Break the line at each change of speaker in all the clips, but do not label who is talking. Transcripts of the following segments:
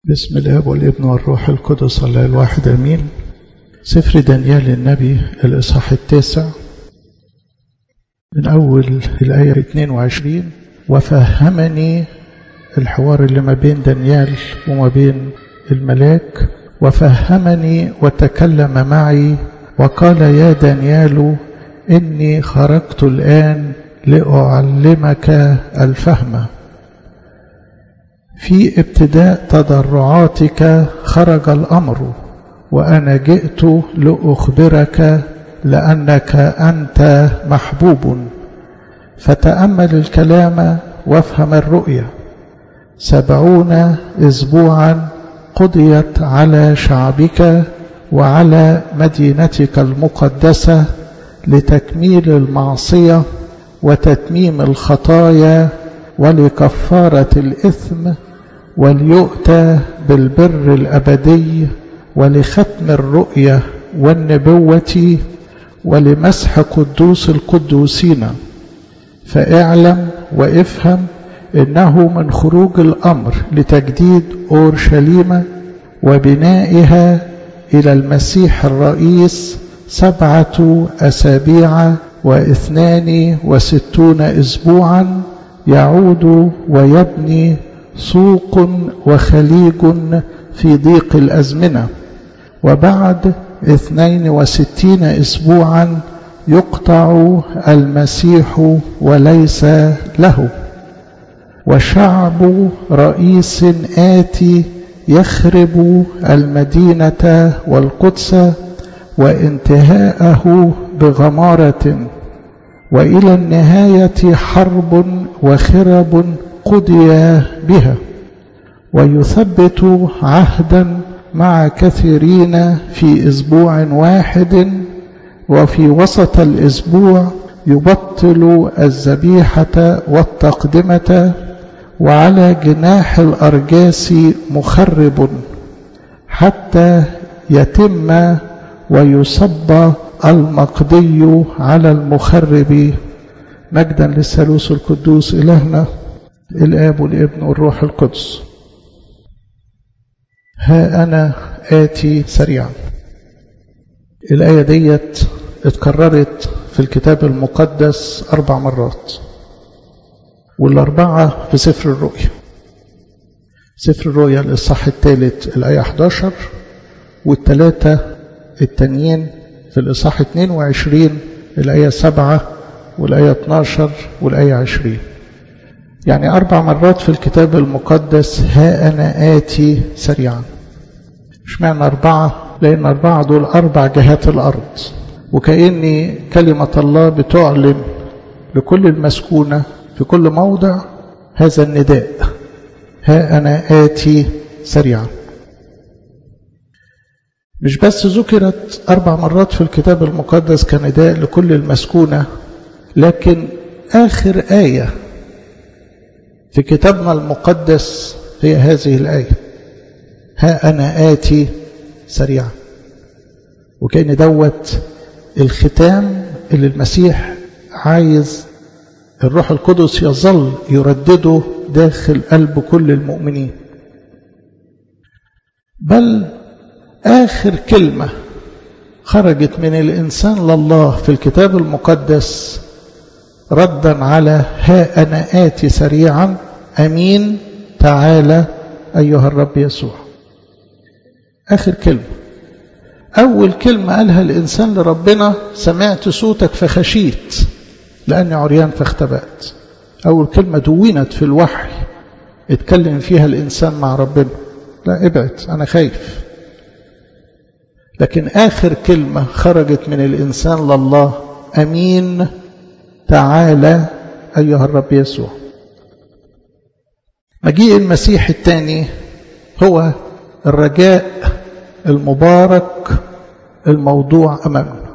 بسم الاب والابن والروح القدس الله الواحد امين سفر دانيال النبي الاصحاح التاسع من اول الايه 22 وفهمني الحوار اللي ما بين دانيال وما بين الملاك وفهمني وتكلم معي وقال يا دانيال اني خرجت الان لاعلمك الفهم في ابتداء تضرعاتك خرج الامر وانا جئت لاخبرك لانك انت محبوب فتامل الكلام وافهم الرؤيا سبعون اسبوعا قضيت على شعبك وعلى مدينتك المقدسه لتكميل المعصيه وتتميم الخطايا ولكفاره الاثم وليؤتى بالبر الابدي ولختم الرؤيه والنبوه ولمسح قدوس القدوسين فاعلم وافهم انه من خروج الامر لتجديد اورشليم وبنائها الى المسيح الرئيس سبعه اسابيع واثنان وستون اسبوعا يعود ويبني سوق وخليج في ضيق الازمنه وبعد اثنين وستين اسبوعا يقطع المسيح وليس له وشعب رئيس آتي يخرب المدينة والقدس وانتهاءه بغمارة وإلى النهاية حرب وخرب قضي بها ويثبت عهدا مع كثيرين في أسبوع واحد وفي وسط الأسبوع يبطل الذبيحة والتقدمة وعلى جناح الأرجاس مخرب حتى يتم ويصب المقضي على المخرب مجدا للثالوث القدوس إلهنا الآب والابن والروح القدس ها أنا آتي سريعا الآية ديت اتكررت في الكتاب المقدس أربع مرات والأربعة في سفر الرؤيا سفر الرؤيا الإصحاح الثالث الآية 11 والثلاثة التانيين في الإصحاح 22 الآية 7 والآية 12 والآية 20 يعني أربع مرات في الكتاب المقدس ها أنا آتي سريعا اشمعنى أربعة لأن أربعة دول أربع جهات الأرض وكأن كلمة الله بتعلن لكل المسكونة في كل موضع هذا النداء ها أنا آتي سريعا مش بس ذكرت أربع مرات في الكتاب المقدس كنداء لكل المسكونة لكن آخر آية في كتابنا المقدس هي هذه الآية ها أنا آتي سريعا وكأن دوت الختام اللي المسيح عايز الروح القدس يظل يردده داخل قلب كل المؤمنين بل آخر كلمة خرجت من الإنسان لله في الكتاب المقدس ردا على ها أنا آتي سريعا أمين تعالى أيها الرب يسوع آخر كلمة أول كلمة قالها الإنسان لربنا سمعت صوتك فخشيت لأني عريان فاختبأت أول كلمة دونت في الوحي اتكلم فيها الإنسان مع ربنا لا ابعد أنا خايف لكن آخر كلمة خرجت من الإنسان لله أمين تعالى أيها الرب يسوع مجيء المسيح الثاني هو الرجاء المبارك الموضوع أمامنا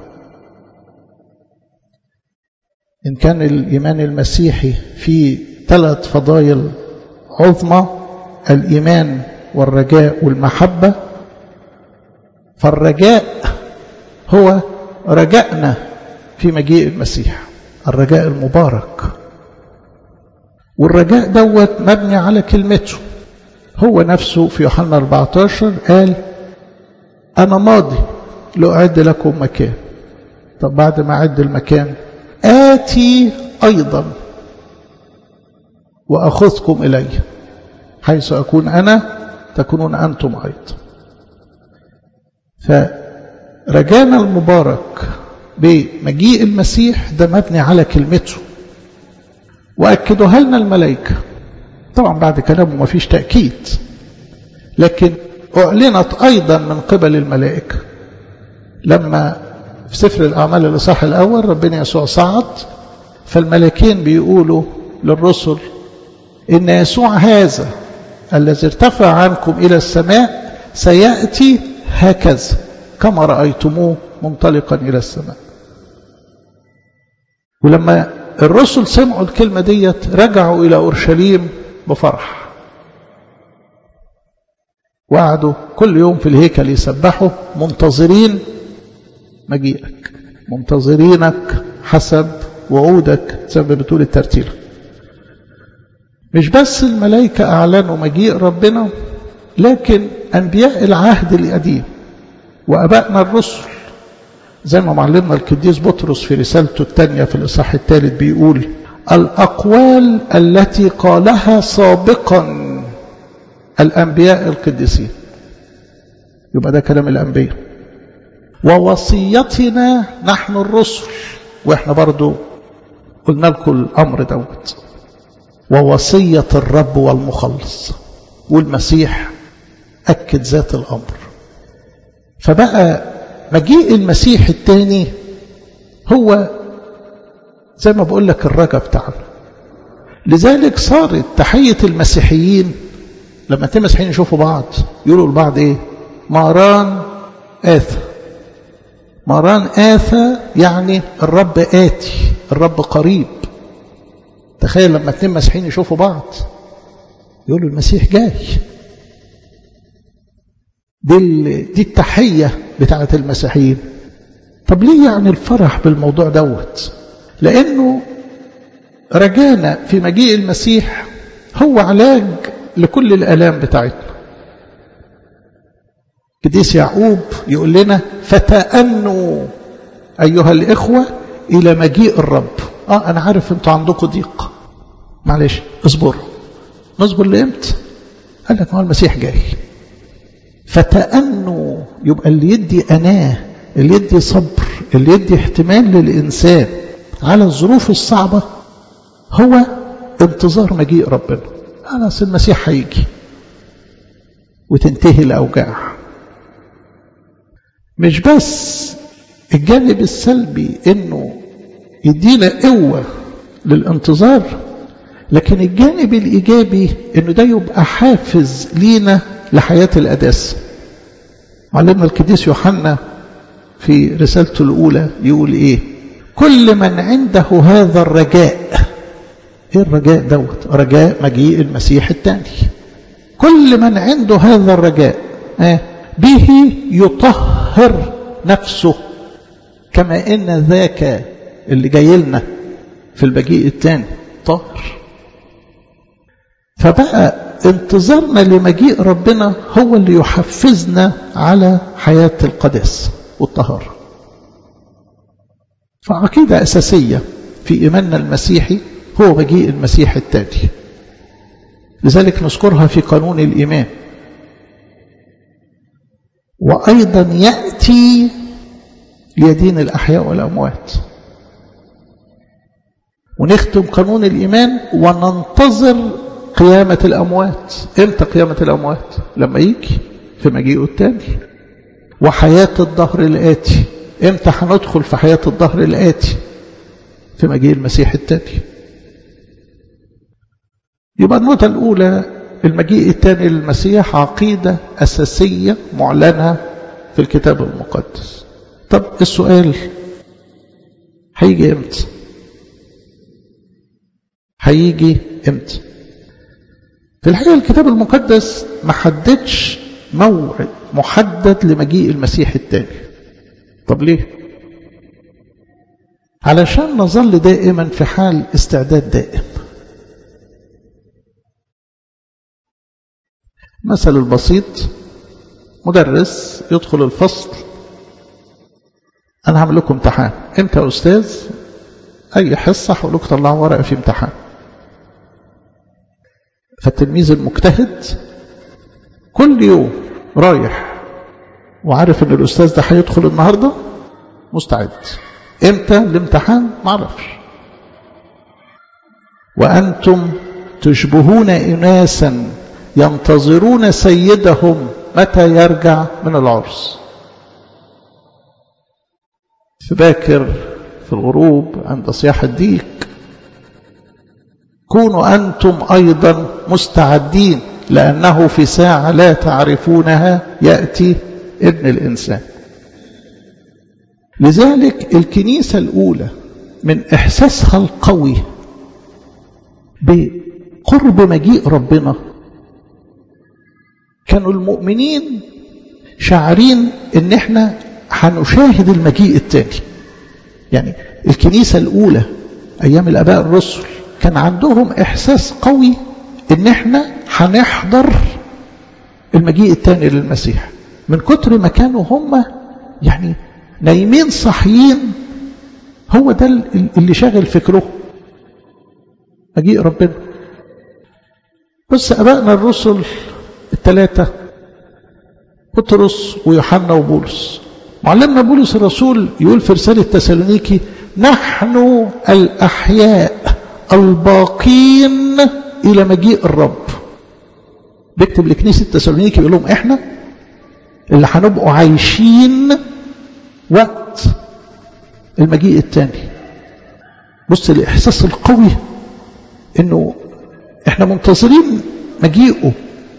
إن كان الإيمان المسيحي في ثلاث فضائل عظمى الإيمان والرجاء والمحبة فالرجاء هو رجائنا في مجيء المسيح الرجاء المبارك والرجاء دوت مبني على كلمته هو نفسه في يوحنا 14 قال أنا ماضي لأعد لكم مكان طب بعد ما أعد المكان آتي أيضا وأخذكم إلي حيث أكون أنا تكونون أنتم أيضا فرجانا المبارك بمجيء المسيح ده مبني على كلمته وأكدوها لنا الملائكة طبعا بعد كلامه ما فيش تأكيد لكن أعلنت أيضا من قبل الملائكة لما في سفر الأعمال الإصحاح الأول ربنا يسوع صعد فالملائكين بيقولوا للرسل إن يسوع هذا الذي ارتفع عنكم إلى السماء سيأتي هكذا كما رأيتموه منطلقا إلى السماء ولما الرسل سمعوا الكلمة ديت رجعوا إلى أورشليم بفرح وقعدوا كل يوم في الهيكل يسبحوا منتظرين مجيئك منتظرينك حسب وعودك زي ما بتقول الترتيل مش بس الملائكة أعلنوا مجيء ربنا لكن أنبياء العهد القديم وأبائنا الرسل زي ما معلمنا القديس بطرس في رسالته الثانية في الإصحاح الثالث بيقول الأقوال التي قالها سابقا الأنبياء القديسين يبقى ده كلام الأنبياء ووصيتنا نحن الرسل وإحنا برضو قلنا لكم الأمر دوت ووصية الرب والمخلص والمسيح أكد ذات الأمر فبقى مجيء المسيح الثاني هو زي ما بقول لك الرجا بتاعنا لذلك صارت تحية المسيحيين لما اتنين مسيحيين يشوفوا بعض يقولوا لبعض ايه ماران آثى ماران آثى يعني الرب آتي الرب قريب تخيل لما اتنين مسيحيين يشوفوا بعض يقولوا المسيح جاي دي, دي التحية بتاعة المسيحيين طب ليه يعني الفرح بالموضوع دوت لأنه رجانا في مجيء المسيح هو علاج لكل الآلام بتاعتنا قديس يعقوب يقول لنا فتأنوا أيها الإخوة إلى مجيء الرب آه أنا عارف أنتوا عندكم ضيق معلش اصبروا نصبر لإمتى قال لك ما هو المسيح جاي فتأنوا يبقى اللي يدي أناه اللي يدي صبر اللي يدي احتمال للإنسان على الظروف الصعبة هو انتظار مجيء ربنا خلاص المسيح هيجي وتنتهي الأوجاع مش بس الجانب السلبي انه يدينا قوة للانتظار لكن الجانب الإيجابي انه ده يبقى حافز لينا لحياة القداسة معلمنا القديس يوحنا في رسالته الأولى يقول إيه كل من عنده هذا الرجاء إيه الرجاء دوت رجاء مجيء المسيح الثاني كل من عنده هذا الرجاء آه به يطهر نفسه كما إن ذاك اللي جاي لنا في المجيء الثاني طاهر فبقى انتظارنا لمجيء ربنا هو اللي يحفزنا على حياة القداس والطهارة فعقيدة أساسية في إيماننا المسيحي هو مجيء المسيح التالي لذلك نذكرها في قانون الإيمان وأيضا يأتي ليدين الأحياء والأموات ونختم قانون الإيمان وننتظر قيامة الأموات إمتى قيامة الأموات لما يجي في مجيئه التاني وحياة الظهر الآتي إمتى هندخل في حياة الظهر الآتي في مجيء المسيح التاني يبقى النقطة الأولى المجيء الثاني للمسيح عقيدة أساسية معلنة في الكتاب المقدس طب السؤال هيجي امتى هيجي امتى في الحقيقة الكتاب المقدس ما حددش موعد محدد لمجيء المسيح الثاني طب ليه علشان نظل دائما في حال استعداد دائم مثل البسيط مدرس يدخل الفصل أنا هعمل لكم امتحان أنت يا أستاذ أي حصة هقول لكم طلعوا ورقة في امتحان فالتلميذ المجتهد كل يوم رايح وعارف ان الاستاذ ده هيدخل النهارده مستعد امتى الامتحان معرفش وانتم تشبهون اناسا ينتظرون سيدهم متى يرجع من العرس في باكر في الغروب عند صياح الديك كونوا أنتم أيضا مستعدين لأنه في ساعة لا تعرفونها يأتي ابن الإنسان لذلك الكنيسة الأولى من إحساسها القوي بقرب مجيء ربنا كانوا المؤمنين شاعرين ان احنا هنشاهد المجيء التاني يعني الكنيسة الأولى أيام الآباء الرسل كان عندهم إحساس قوي إن إحنا هنحضر المجيء التاني للمسيح من كتر ما كانوا هم يعني نايمين صحيين هو ده اللي شاغل فكره مجيء ربنا بص أبائنا الرسل الثلاثة بطرس ويوحنا وبولس معلمنا بولس الرسول يقول في رسالة تسالونيكي نحن الأحياء الباقين إلى مجيء الرب بيكتب لكنيسة تسالونيكي يقول لهم إحنا اللي هنبقوا عايشين وقت المجيء الثاني بص الإحساس القوي إنه إحنا منتظرين مجيئه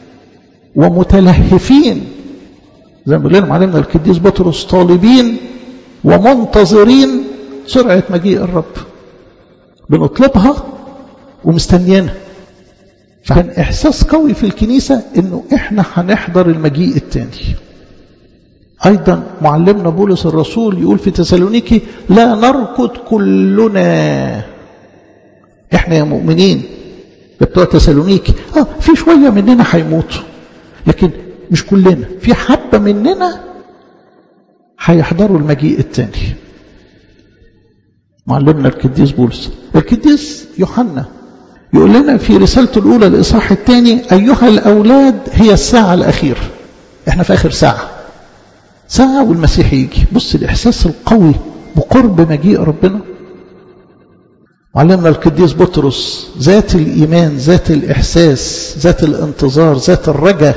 ومتلهفين زي ما بيقول لنا معلمنا القديس بطرس طالبين ومنتظرين سرعة مجيء الرب بنطلبها ومستنيينها فكان إحساس قوي في الكنيسة إنه إحنا هنحضر المجيء الثاني أيضا معلمنا بولس الرسول يقول في تسالونيكي لا نركض كلنا إحنا يا مؤمنين بتوع تسالونيكي آه في شوية مننا هيموتوا لكن مش كلنا في حبة مننا هيحضروا المجيء الثاني معلمنا القديس بولس القديس يوحنا يقول لنا في رسالته الأولى الإصحاح الثاني أيها الأولاد هي الساعة الأخيرة احنا في آخر ساعة ساعة والمسيح يجي بص الإحساس القوي بقرب مجيء ربنا معلمنا القديس بطرس ذات الإيمان ذات الإحساس ذات الانتظار ذات الرجاء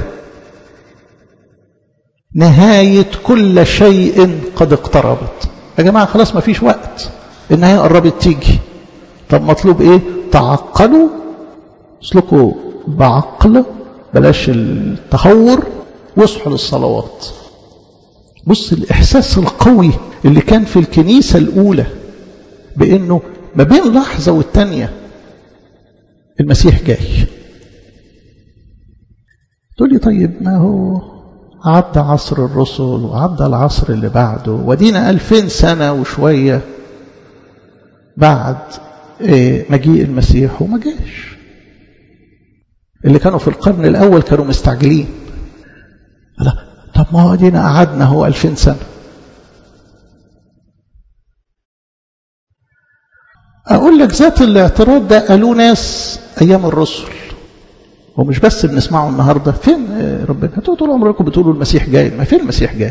نهاية كل شيء قد اقتربت يا جماعة خلاص ما فيش وقت النهاية قربت تيجي طب مطلوب ايه تعقلوا اسلكوا بعقل بلاش التهور واصحوا للصلوات بص الإحساس القوي اللي كان في الكنيسة الأولى بأنه ما بين لحظة والتانية المسيح جاي تقول لي طيب ما هو عدى عصر الرسل وعدى العصر اللي بعده ودينا ألفين سنة وشوية بعد مجيء المسيح وما جاش اللي كانوا في القرن الأول كانوا مستعجلين لا طب ما هو دينا قعدنا هو ألفين سنة أقول لك ذات الاعتراض ده قالوه ناس أيام الرسل ومش بس بنسمعه النهارده فين ربنا انتوا طول عمركم بتقولوا المسيح جاي ما فين المسيح جاي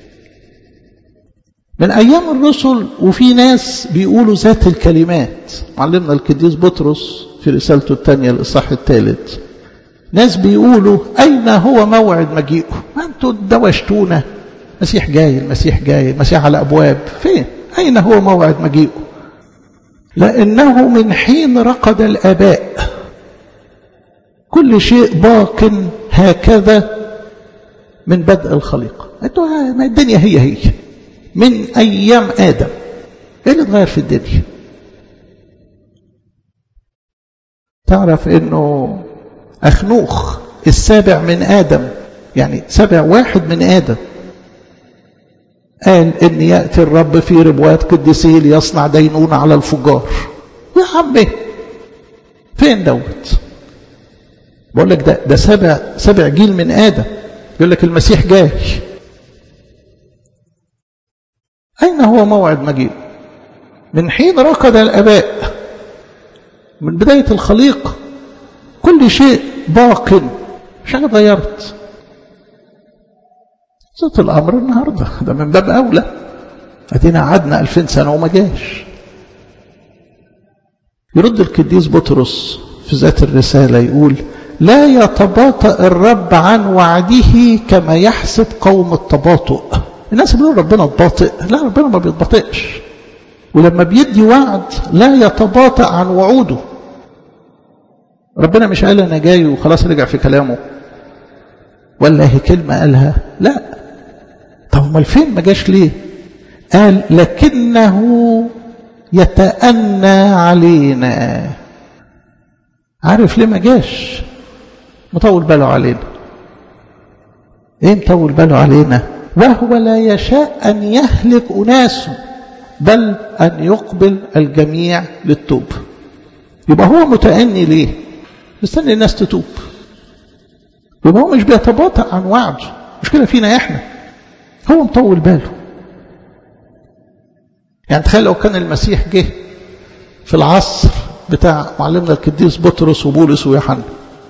من ايام الرسل وفي ناس بيقولوا ذات الكلمات معلمنا القديس بطرس في رسالته الثانيه الاصحاح الثالث ناس بيقولوا اين هو موعد مجيئه ما انتوا دوشتونا المسيح جاي المسيح جاي المسيح على ابواب فين اين هو موعد مجيئه لانه من حين رقد الاباء كل شيء باق هكذا من بدء الخليقة ما الدنيا هي هي من أيام آدم إيه اللي اتغير في الدنيا تعرف إنه أخنوخ السابع من آدم يعني سابع واحد من آدم قال إن يأتي الرب في ربوات قديسيه ليصنع دينونة على الفجار يا عمي فين دوت بقول لك ده ده سبع سبع جيل من ادم يقول لك المسيح جاي اين هو موعد مجيء من حين ركض الاباء من بدايه الخليقه كل شيء باق مش حاجه اتغيرت صوت الامر النهارده ده من باب اولى ادينا قعدنا 2000 سنه وما جاش يرد القديس بطرس في ذات الرساله يقول لا يتباطأ الرب عن وعده كما يحسب قوم التباطؤ الناس بيقولوا ربنا تباطئ لا ربنا ما بيتباطئش ولما بيدي وعد لا يتباطأ عن وعوده ربنا مش قال انا جاي وخلاص رجع في كلامه ولا هي كلمه قالها لا طب امال فين ما جاش ليه قال لكنه يتأنى علينا عارف ليه ما جاش مطول باله علينا ايه مطول باله علينا وهو لا يشاء ان يهلك اناس بل ان يقبل الجميع للتوب يبقى هو متأني ليه مستني الناس تتوب يبقى هو مش بيتباطأ عن وعده مشكلة فينا احنا هو مطول باله يعني تخيل لو كان المسيح جه في العصر بتاع معلمنا القديس بطرس وبولس ويوحنا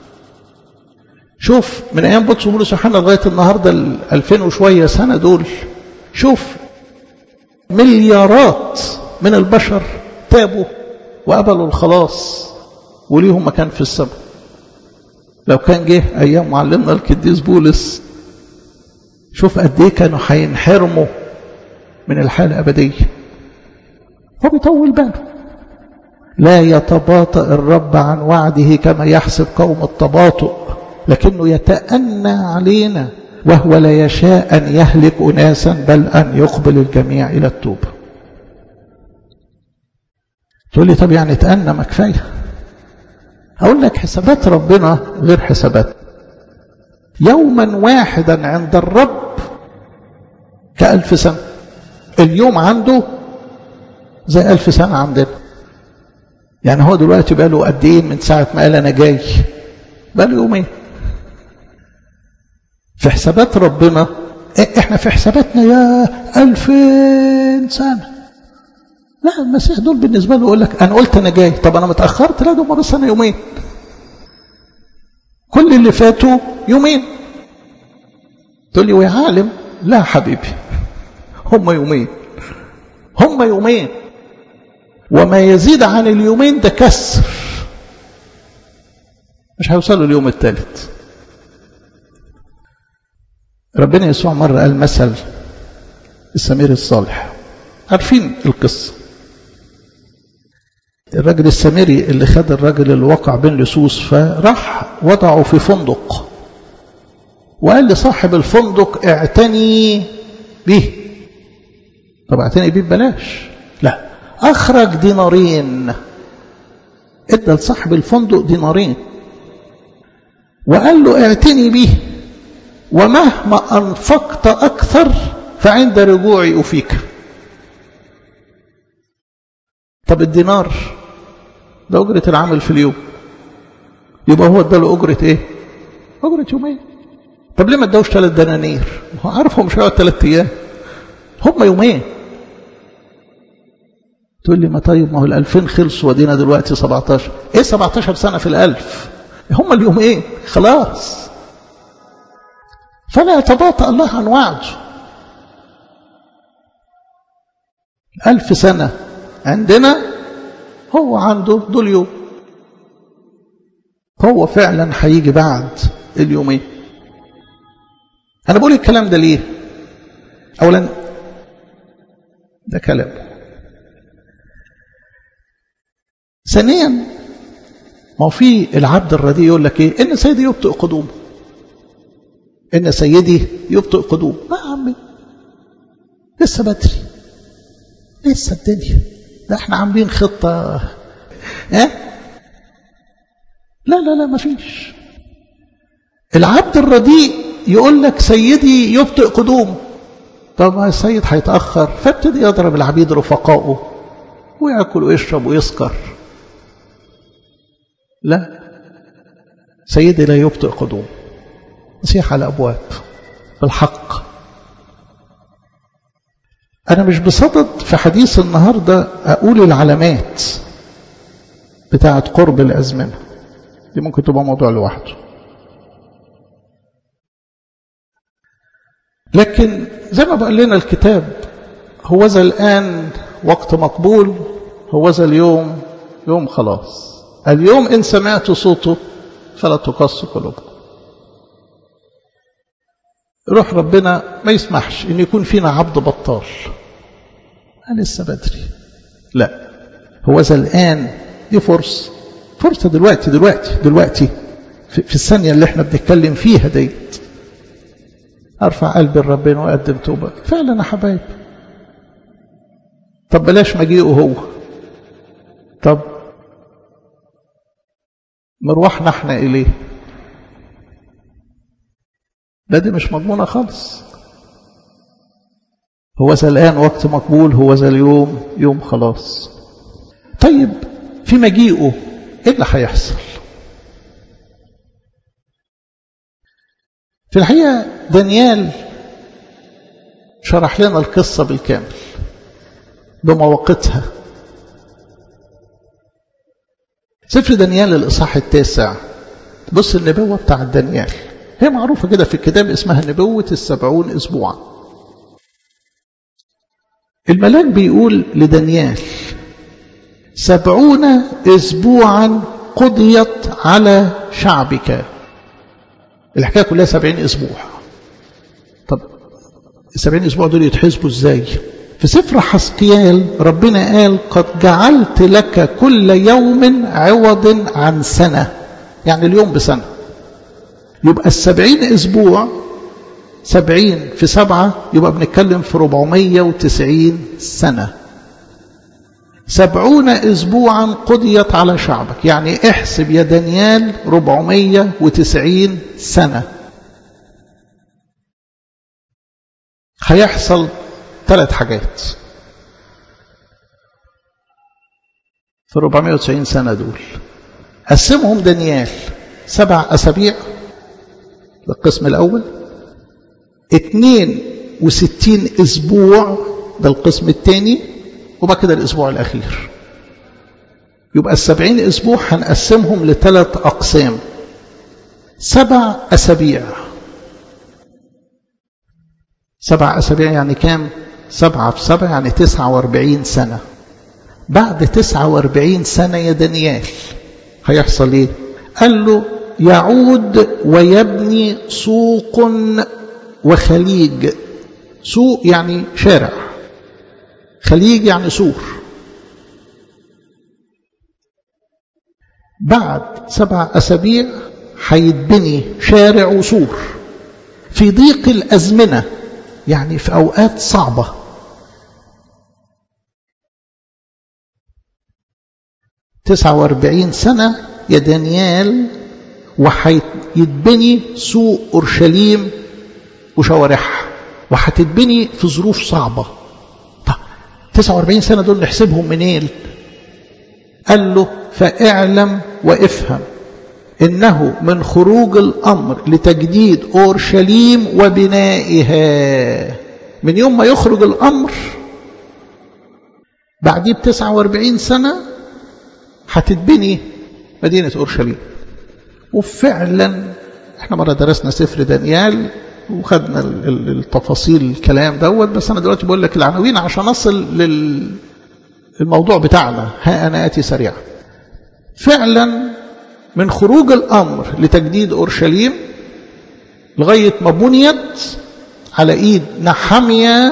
شوف من ايام بطرس وبولس ويوحنا لغايه النهارده ال 2000 وشويه سنه دول شوف مليارات من البشر تابوا وقبلوا الخلاص وليهم مكان في السماء لو كان جه ايام معلمنا القديس بولس شوف قد ايه كانوا هينحرموا من الحياه الابديه هو بيطول باله لا يتباطأ الرب عن وعده كما يحسب قوم التباطؤ لكنه يتأنى علينا وهو لا يشاء أن يهلك أناسا بل أن يقبل الجميع إلى التوبة تقول لي طب يعني تأنى ما كفاية أقول لك حسابات ربنا غير حسابات يوما واحدا عند الرب كألف سنة اليوم عنده زي ألف سنة عندنا يعني هو دلوقتي بقى له قد ايه من ساعة ما قال أنا جاي بقى له يومين في حسابات ربنا احنا في حساباتنا يا ألفين سنة لا المسيح دول بالنسبة له يقول لك أنا قلت أنا جاي طب أنا متأخرت لا دول بس أنا يومين كل اللي فاتوا يومين تقول لي ويا عالم لا حبيبي هم يومين هم يومين وما يزيد عن اليومين ده كسر مش هيوصلوا اليوم الثالث ربنا يسوع مرة قال مثل السمير الصالح عارفين القصة الراجل السامري اللي خد الراجل اللي وقع بين لصوص فراح وضعه في فندق وقال لصاحب الفندق اعتني به طب اعتني بيه ببلاش لا اخرج دينارين ادى لصاحب الفندق دينارين وقال له اعتني به ومهما انفقت اكثر فعند رجوعي افيك طب الدينار ده اجره العمل في اليوم يبقى هو اداله اجره ايه اجره يومين طب ليه ما اداوش ثلاث دنانير هو عارف هو مش هيقعد ثلاث ايام هم يومين تقول لي ما طيب ما هو الألفين خلصوا ودينا دلوقتي 17 ايه 17 سنة في الألف هم اليومين ايه خلاص فلا يتباطأ الله عن وعده ألف سنة عندنا هو عنده دول يوم هو فعلا هيجي بعد اليومين أنا بقول الكلام ده ليه أولا ده كلام ثانيا ما هو في العبد الرديء يقول لك ايه ان سيدي يبطئ قدومه ان سيدي يبطئ قدومه ما يا عمي لسه بدري لسه الدنيا ده احنا عاملين خطه اه لا لا لا ما فيش العبد الرديء يقول لك سيدي يبطئ قدومه طب ما السيد هيتاخر فابتدي يضرب العبيد رفقائه وياكل ويشرب ويسكر لا سيدي لا يبطئ قدوم مسيح على أبواب بالحق أنا مش بصدد في حديث النهاردة أقول العلامات بتاعة قرب الأزمنة دي ممكن تبقى موضوع لوحده لكن زي ما بقول لنا الكتاب هو ذا الآن وقت مقبول هو ذا اليوم يوم خلاص اليوم إن سمعت صوته فلا تقص قلوبكم روح ربنا ما يسمحش ان يكون فينا عبد بطال أنا لسه بدري لا هو ذا الآن دي فرصة فرصة دلوقتي دلوقتي دلوقتي في, في الثانية اللي احنا بنتكلم فيها ديت أرفع قلبي لربنا وأقدم توبة فعلا يا حبايب طب بلاش مجيئه هو طب مروحنا احنا إليه لا دي مش مضمونة خالص هو ذا الآن وقت مقبول هو ذا اليوم يوم خلاص طيب في مجيئه ايه اللي هيحصل في الحقيقة دانيال شرح لنا القصة بالكامل بمواقتها سفر دانيال الإصحاح التاسع بص النبوة بتاع دانيال هي معروفة كده في الكتاب اسمها نبوة السبعون أسبوعا الملاك بيقول لدانيال سبعون أسبوعا قضيت على شعبك الحكاية كلها سبعين أسبوع طب السبعين أسبوع دول يتحسبوا إزاي في سفر حسقيال ربنا قال قد جعلت لك كل يوم عوض عن سنة يعني اليوم بسنة يبقى السبعين أسبوع سبعين في سبعة يبقى بنتكلم في ربعمية وتسعين سنة سبعون أسبوعا قضيت على شعبك يعني احسب يا دانيال ربعمية وتسعين سنة هيحصل ثلاث حاجات في 490 سنة دول قسمهم دانيال سبع أسابيع القسم الأول اتنين وستين أسبوع ده القسم الثاني وبعد كده الأسبوع الأخير يبقى السبعين أسبوع هنقسمهم لثلاث أقسام سبع أسابيع سبع أسابيع يعني كام سبعة في سبعة يعني تسعة واربعين سنة بعد تسعة واربعين سنة يا دانيال هيحصل ايه قال له يعود ويبني سوق وخليج سوق يعني شارع خليج يعني سور بعد سبع أسابيع هيتبني شارع وسور في ضيق الأزمنة يعني في أوقات صعبة تسعة واربعين سنة يا دانيال وهيتبني سوق أورشليم وشوارعها وهتتبني في ظروف صعبة طب 49 سنة دول نحسبهم منين قال له فاعلم وافهم إنه من خروج الأمر لتجديد أورشليم وبنائها من يوم ما يخرج الأمر بعديه بتسعة واربعين سنة هتتبني مدينة أورشليم وفعلا احنا مرة درسنا سفر دانيال وخدنا التفاصيل الكلام دوت بس أنا دلوقتي بقول لك العناوين عشان أصل للموضوع بتاعنا ها أنا آتي سريعا فعلا من خروج الأمر لتجديد أورشليم لغاية ما بنيت على إيد نحمية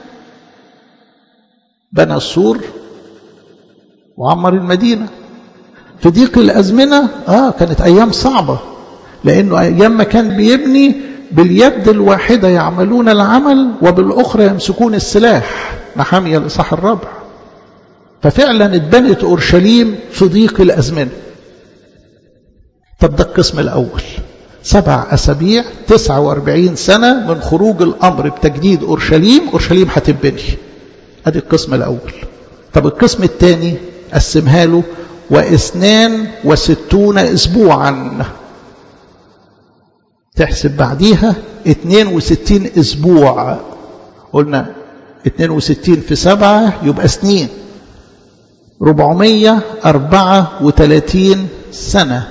بنى السور وعمر المدينة في ضيق الأزمنة آه كانت أيام صعبة لأنه أيام ما كان بيبني باليد الواحدة يعملون العمل وبالأخرى يمسكون السلاح نحمية الإصحاح الرابع ففعلا اتبنت أورشليم في ضيق الأزمنة طب ده القسم الأول سبع أسابيع تسعة واربعين سنة من خروج الأمر بتجديد أورشليم أورشليم هتبني أدي القسم الأول طب القسم الثاني قسمها له واثنان وستون أسبوعا تحسب بعديها 62 أسبوع قلنا 62 في سبعة يبقى سنين 434 سنة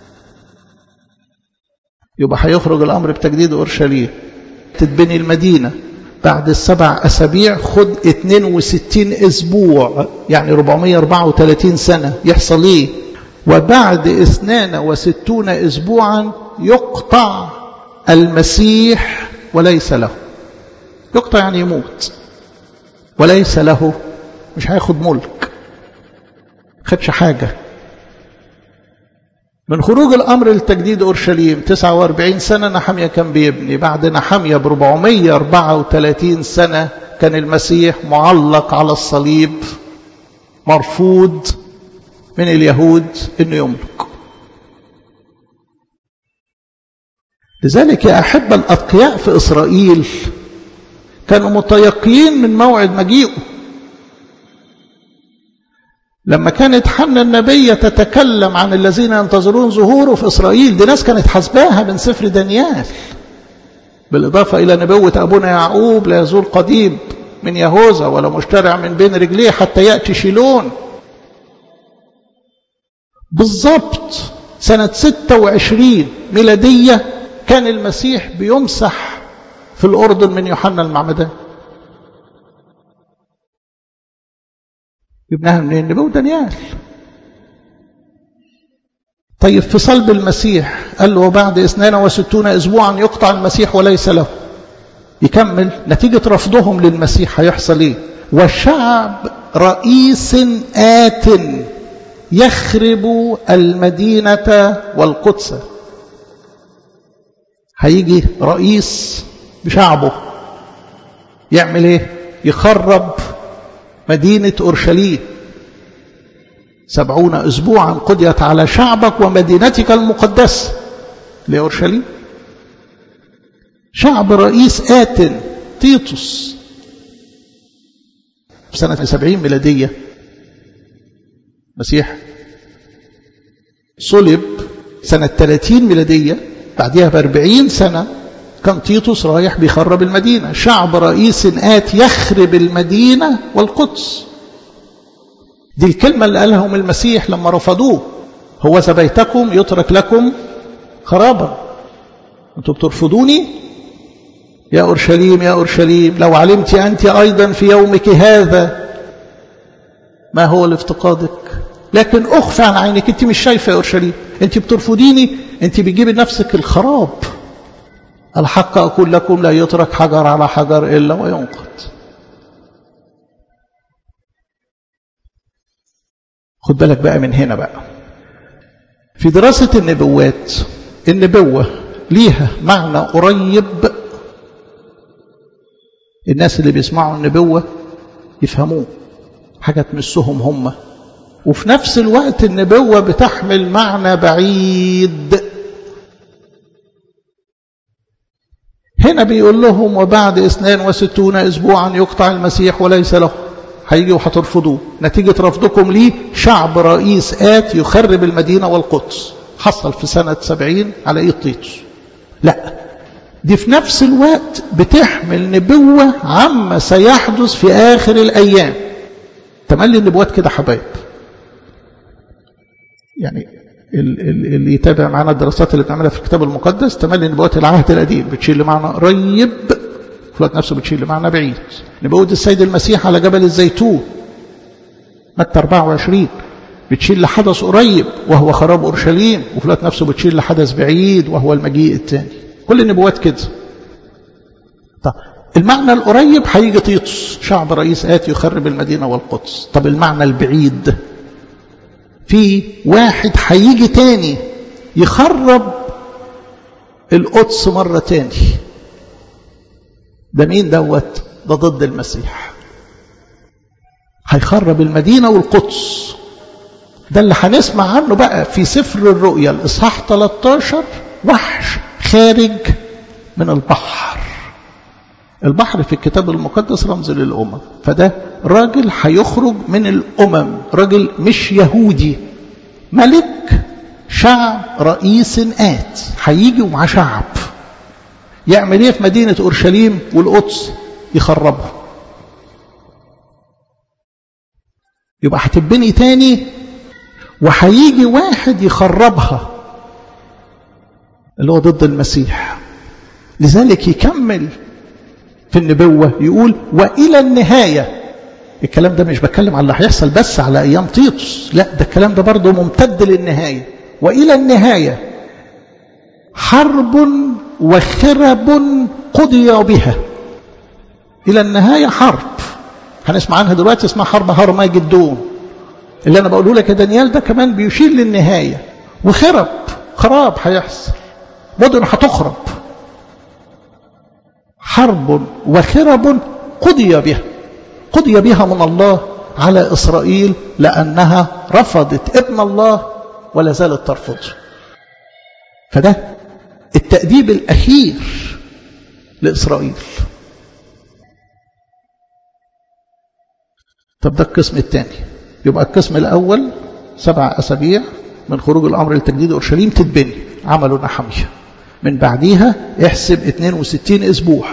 يبقى هيخرج الأمر بتجديد أورشليم تتبني المدينة بعد السبع أسابيع خد 62 أسبوع يعني 434 سنة يحصل إيه وبعد اثنان وستون أسبوعا يقطع المسيح وليس له يقطع يعني يموت وليس له مش هياخد ملك خدش حاجة من خروج الأمر لتجديد أورشليم 49 سنة نحمية كان بيبني بعد نحمية ب 434 سنة كان المسيح معلق على الصليب مرفوض من اليهود انه يملك لذلك يا أحب الأتقياء في إسرائيل كانوا متيقين من موعد مجيئه لما كانت حنا النبية تتكلم عن الذين ينتظرون ظهوره في إسرائيل دي ناس كانت حسباها من سفر دانيال بالإضافة إلى نبوة أبونا يعقوب لا يزول قديم من يهوذا ولا مشترع من بين رجليه حتى يأتي شيلون بالضبط سنة 26 ميلادية كان المسيح بيمسح في الأردن من يوحنا المعمدان جبناها منين نبوة دانيال طيب في صلب المسيح قال له وبعد 62 أسبوعا يقطع المسيح وليس له يكمل نتيجة رفضهم للمسيح هيحصل ايه وشعب رئيس آت يخرب المدينة والقدس هيجي رئيس بشعبه يعمل ايه يخرب مدينة أورشليم سبعون أسبوعا قضيت على شعبك ومدينتك المقدسة لأورشليم شعب رئيس آت تيتوس في سنة سبعين ميلادية مسيح صلب سنة 30 ميلادية بعدها بأربعين سنة كان تيتوس رايح بيخرب المدينة شعب رئيس آت يخرب المدينة والقدس دي الكلمة اللي قالهم المسيح لما رفضوه هو بيتكم يترك لكم خرابا انتوا بترفضوني يا أورشليم يا أورشليم لو علمت أنت أيضا في يومك هذا ما هو لافتقادك لكن أخفى عن عينك أنت مش شايفة يا أورشليم أنت بترفضيني أنت بتجيبي لنفسك الخراب الحق أقول لكم لا يترك حجر على حجر إلا وينقض خد بالك بقى من هنا بقى في دراسة النبوات النبوة ليها معنى قريب الناس اللي بيسمعوا النبوة يفهموه حاجة تمسهم هم وفي نفس الوقت النبوة بتحمل معنى بعيد هنا بيقول لهم وبعد اثنان وستون أسبوعا يقطع المسيح وليس له هيجي وهترفضوه نتيجة رفضكم ليه شعب رئيس آت يخرب المدينة والقدس حصل في سنة سبعين على إيد تيتوس لا دي في نفس الوقت بتحمل نبوة عما سيحدث في آخر الأيام تملي النبوات كده حبايب يعني اللي يتابع معنا الدراسات اللي بنعملها في الكتاب المقدس تملي نبوات العهد القديم بتشيل معنى قريب في الوقت نفسه بتشيل معنى بعيد نبوة السيد المسيح على جبل الزيتون متى 24 بتشيل لحدث قريب وهو خراب أورشليم وفي الوقت نفسه بتشيل لحدث بعيد وهو المجيء الثاني كل النبوات كده طب المعنى القريب هيجي تيتوس شعب رئيس آتي يخرب المدينة والقدس طب المعنى البعيد في واحد هيجي تاني يخرب القدس مرة تاني ده مين دوت ده ضد المسيح هيخرب المدينة والقدس ده اللي هنسمع عنه بقى في سفر الرؤيا الإصحاح 13 وحش خارج من البحر البحر في الكتاب المقدس رمز للأمم فده راجل هيخرج من الأمم راجل مش يهودي ملك شعب رئيس آت هيجي ومعاه شعب يعمل ايه في مدينة أورشليم والقدس يخربها يبقى هتبني تاني وهيجي واحد يخربها اللي هو ضد المسيح لذلك يكمل في النبوة يقول وإلى النهاية الكلام ده مش بتكلم على اللي هيحصل بس على أيام تيتوس لا ده الكلام ده برضه ممتد للنهاية وإلى النهاية حرب وخرب قضي بها إلى النهاية حرب هنسمع عنها دلوقتي اسمها حرب هرمجدون اللي أنا بقوله لك يا دانيال ده كمان بيشير للنهاية وخرب خراب هيحصل مدن هتخرب حرب وخرب قضي بها قضي بها من الله على إسرائيل لأنها رفضت ابن الله ولا زالت ترفضه فده التأديب الأخير لإسرائيل طب ده القسم الثاني يبقى القسم الأول سبع أسابيع من خروج الأمر لتجديد أورشليم تتبني عملوا نحمية من بعديها احسب 62 أسبوع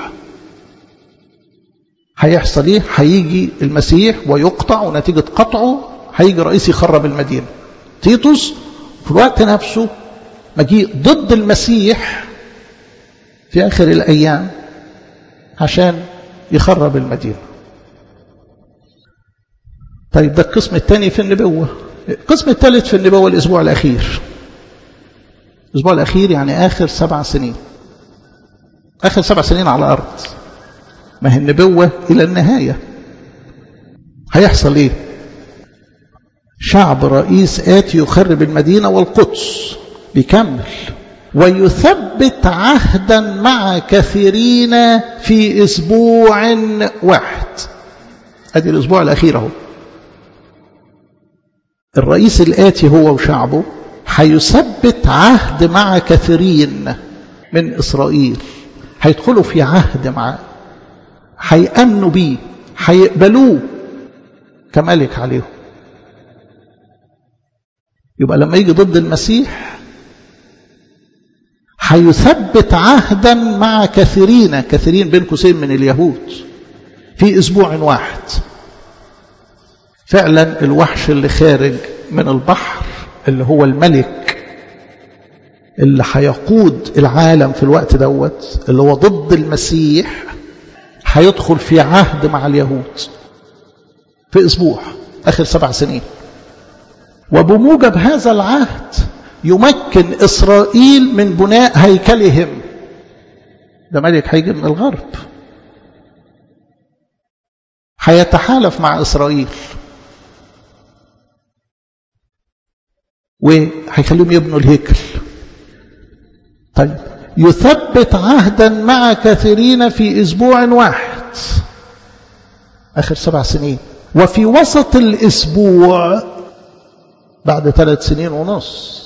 هيحصل ايه هيجي المسيح ويقطع ونتيجة قطعه هيجي رئيس يخرب المدينة تيتوس في الوقت نفسه مجيء ضد المسيح في آخر الأيام عشان يخرب المدينة طيب ده القسم الثاني في النبوة القسم الثالث في النبوة الأسبوع الأخير الأسبوع الأخير يعني آخر سبع سنين آخر سبع سنين على الأرض ما هي النبوة إلى النهاية هيحصل إيه شعب رئيس آتي يخرب المدينة والقدس بيكمل ويثبت عهدا مع كثيرين في أسبوع واحد ادي الأسبوع الأخير اهو الرئيس الآتي هو وشعبه هيثبت عهد مع كثيرين من إسرائيل هيدخلوا في عهد معاه هيأمنوا بيه هيقبلوه كملك عليهم يبقى لما يجي ضد المسيح هيثبت عهدا مع كثيرين كثيرين بين قوسين من اليهود في اسبوع واحد فعلا الوحش اللي خارج من البحر اللي هو الملك اللي هيقود العالم في الوقت دوت اللي هو ضد المسيح هيدخل في عهد مع اليهود في اسبوع اخر سبع سنين وبموجب هذا العهد يمكن إسرائيل من بناء هيكلهم ده ملك هيجي من الغرب هيتحالف مع إسرائيل وهيخليهم يبنوا الهيكل طيب يثبت عهدا مع كثيرين في أسبوع واحد آخر سبع سنين وفي وسط الأسبوع بعد ثلاث سنين ونص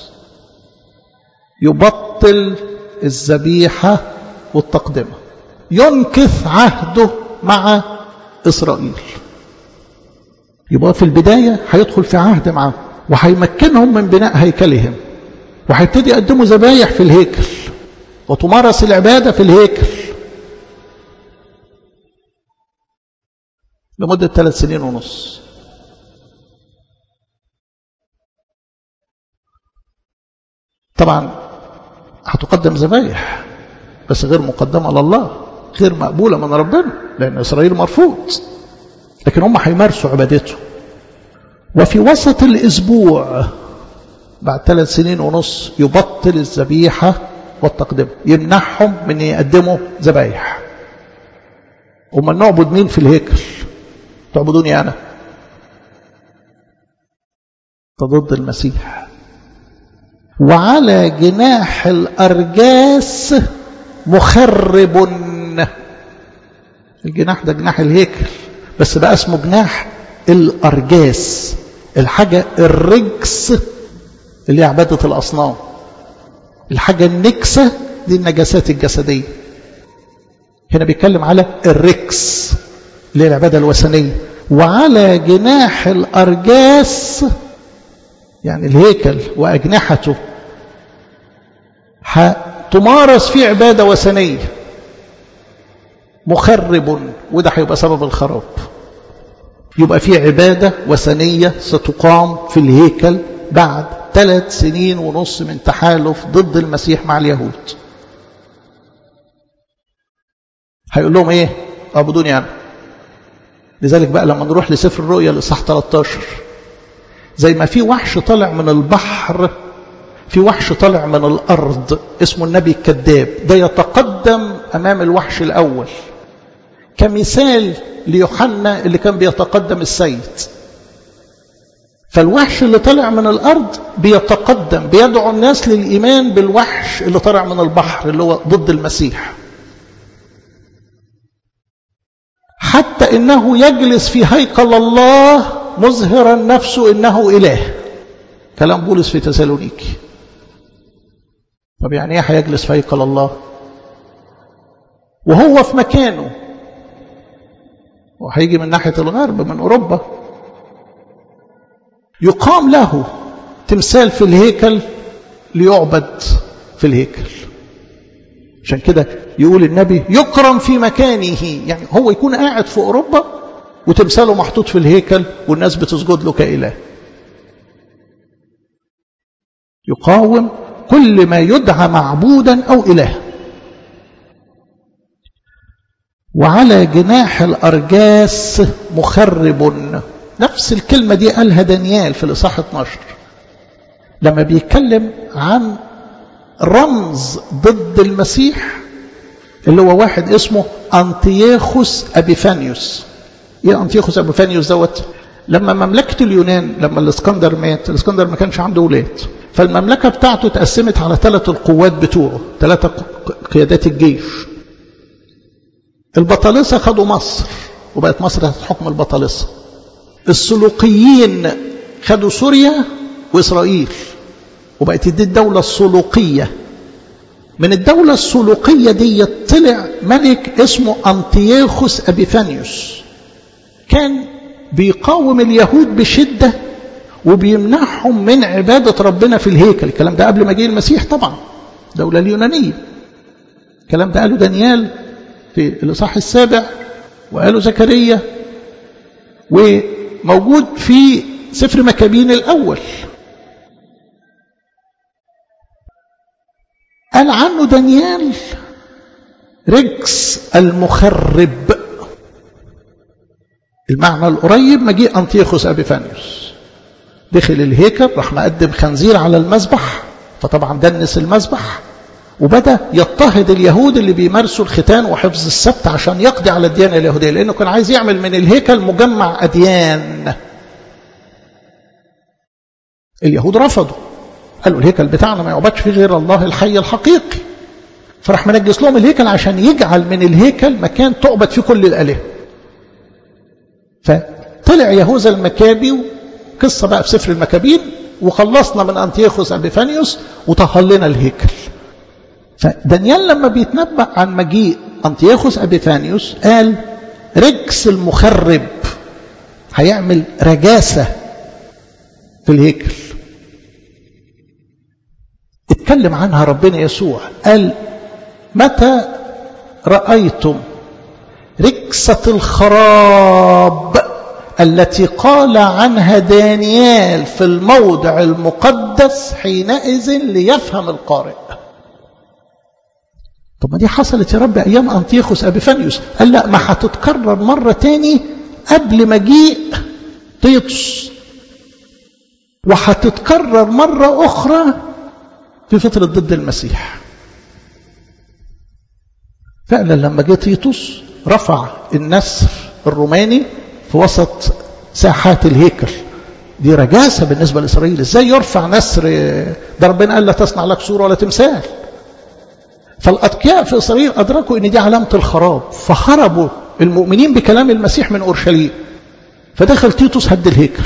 يبطل الذبيحة والتقدمة ينكث عهده مع إسرائيل يبقى في البداية هيدخل في عهد معهم وهيمكنهم من بناء هيكلهم وهيبتدي يقدموا ذبايح في الهيكل وتمارس العبادة في الهيكل لمدة ثلاث سنين ونص طبعا هتقدم ذبايح بس غير مقدمة لله غير مقبولة من ربنا لأن إسرائيل مرفوض لكن هم هيمارسوا عبادته وفي وسط الأسبوع بعد ثلاث سنين ونص يبطل الذبيحة والتقدمة يمنعهم من يقدموا ذبايح ومن نعبد مين في الهيكل تعبدوني أنا ضد المسيح وعلى جناح الأرجاس مخرب الجناح ده جناح الهيكل بس بقى اسمه جناح الأرجاس الحاجة الرجس اللي هي عبادة الأصنام الحاجة النكسة دي النجاسات الجسدية هنا بيتكلم على الركس اللي هي العبادة الوثنية وعلى جناح الأرجاس يعني الهيكل وأجنحته تمارس فيه عبادة وثنية مخرب وده هيبقى سبب الخراب يبقى في عبادة وثنية ستقام في الهيكل بعد ثلاث سنين ونص من تحالف ضد المسيح مع اليهود هيقول لهم ايه اعبدوني انا لذلك بقى لما نروح لسفر الرؤيا الاصحاح 13 زي ما في وحش طالع من البحر في وحش طالع من الارض اسمه النبي الكذاب ده يتقدم امام الوحش الاول كمثال ليوحنا اللي كان بيتقدم السيد فالوحش اللي طلع من الارض بيتقدم بيدعو الناس للايمان بالوحش اللي طلع من البحر اللي هو ضد المسيح حتى انه يجلس في هيكل الله مظهرا نفسه انه اله كلام بولس في تسالونيكي طب يعني ايه هيجلس في هيكل الله وهو في مكانه وهيجي من ناحيه الغرب من اوروبا يقام له تمثال في الهيكل ليعبد في الهيكل عشان كده يقول النبي يكرم في مكانه يعني هو يكون قاعد في أوروبا وتمثاله محطوط في الهيكل والناس بتسجد له كإله يقاوم كل ما يدعى معبودا أو إله وعلى جناح الأرجاس مخرب نفس الكلمة دي قالها دانيال في الإصحاح 12 لما بيتكلم عن رمز ضد المسيح اللي هو واحد اسمه أنتياخوس أبيفانيوس إيه أنتياخوس أبيفانيوس دوت لما مملكة اليونان لما الاسكندر مات الاسكندر ما كانش عنده ولاد فالمملكة بتاعته اتقسمت على ثلاث القوات بتوعه ثلاثة قيادات الجيش البطالسة خدوا مصر وبقت مصر تحت حكم البطالسة السلوقيين خدوا سوريا وإسرائيل وبقت دي الدولة السلوقية من الدولة السلوقية دي طلع ملك اسمه أنتياخوس أبيفانيوس كان بيقاوم اليهود بشدة وبيمنعهم من عبادة ربنا في الهيكل الكلام ده قبل ما جه المسيح طبعا دولة اليونانية الكلام ده قاله دانيال في الإصحاح السابع وقاله زكريا وموجود في سفر مكابين الأول قال عنه دانيال رجس المخرب المعنى القريب مجيء أنتيخوس أبيفانيوس دخل الهيكل راح مقدم خنزير على المذبح فطبعا دنس المذبح وبدأ يضطهد اليهود اللي بيمارسوا الختان وحفظ السبت عشان يقضي على الديانة اليهودية لأنه كان عايز يعمل من الهيكل مجمع أديان اليهود رفضوا قالوا الهيكل بتاعنا ما يعبدش فيه غير الله الحي الحقيقي فراح منجس لهم الهيكل عشان يجعل من الهيكل مكان تعبد فيه كل الآلهة فطلع يهوذا المكابي قصة بقى في سفر المكابين وخلصنا من أنتيوخوس أبيفانيوس وطهر لنا الهيكل فدانيال لما بيتنبأ عن مجيء أنتيوخوس أبيفانيوس قال رجس المخرب هيعمل رجاسة في الهيكل اتكلم عنها ربنا يسوع قال متى رأيتم ركسة الخراب التي قال عنها دانيال في الموضع المقدس حينئذ ليفهم القارئ طب ما دي حصلت يا رب أيام أنتيخوس أبيفانيوس قال لا ما هتتكرر مرة تاني قبل مجيء تيتوس وهتتكرر مرة أخرى في فترة ضد المسيح فعلا لما جه تيتوس رفع النسر الروماني في وسط ساحات الهيكل دي رجاسة بالنسبة لإسرائيل ازاي يرفع نسر ده ربنا قال لا تصنع لك صورة ولا تمثال فالأتقياء في إسرائيل أدركوا أن دي علامة الخراب فهربوا المؤمنين بكلام المسيح من أورشليم فدخل تيتوس هد الهيكل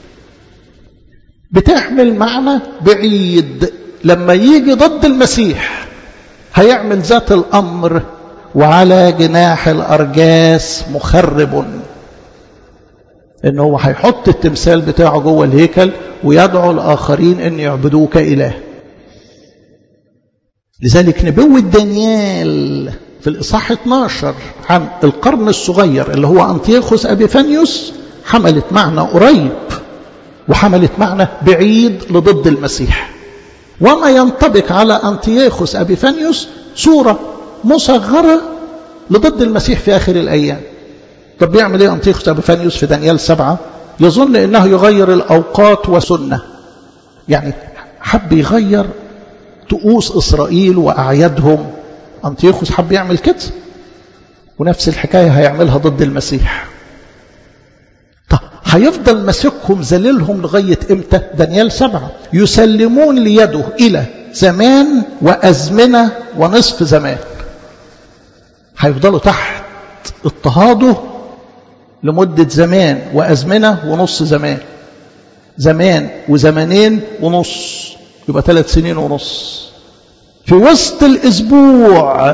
بتحمل معنى بعيد لما يجي ضد المسيح هيعمل ذات الأمر وعلى جناح الأرجاس مخرب إن هو هيحط التمثال بتاعه جوه الهيكل ويدعو الآخرين أن يعبدوه كإله لذلك نبوة دانيال في الإصحاح 12 عن القرن الصغير اللي هو أنطيخوس أبيفانيوس حملت معنى قريب وحملت معنى بعيد لضد المسيح وما ينطبق على أنطيخوس أبيفانيوس صورة مصغرة لضد المسيح في آخر الأيام طب بيعمل ايه أنطيخوس أبيفانيوس في دانيال سبعة يظن أنه يغير الأوقات وسنة يعني حب يغير طقوس إسرائيل وأعيادهم أنطيخوس حب يعمل كده ونفس الحكاية هيعملها ضد المسيح طب هيفضل ماسكهم ذليلهم لغاية إمتى دانيال سبعة يسلمون ليده إلى زمان وأزمنة ونصف زمان هيفضلوا تحت اضطهاده لمدة زمان وأزمنة ونص زمان زمان وزمانين ونص يبقى ثلاث سنين ونص في وسط الأسبوع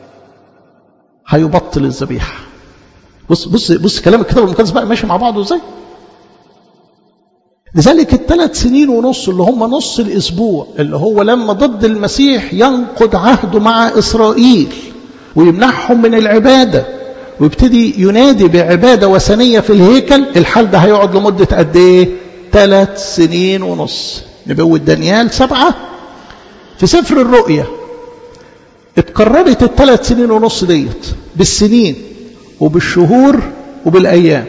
هيبطل الذبيحة بص بص بص كلام الكتاب المقدس بقى ماشي مع بعضه ازاي لذلك الثلاث سنين ونص اللي هم نص الأسبوع اللي هو لما ضد المسيح ينقض عهده مع إسرائيل ويمنعهم من العبادة ويبتدي ينادي بعبادة وثنية في الهيكل الحال ده هيقعد لمدة قد ايه ثلاث سنين ونص نبوة دانيال سبعة في سفر الرؤية اتكررت الثلاث سنين ونص ديت بالسنين وبالشهور وبالأيام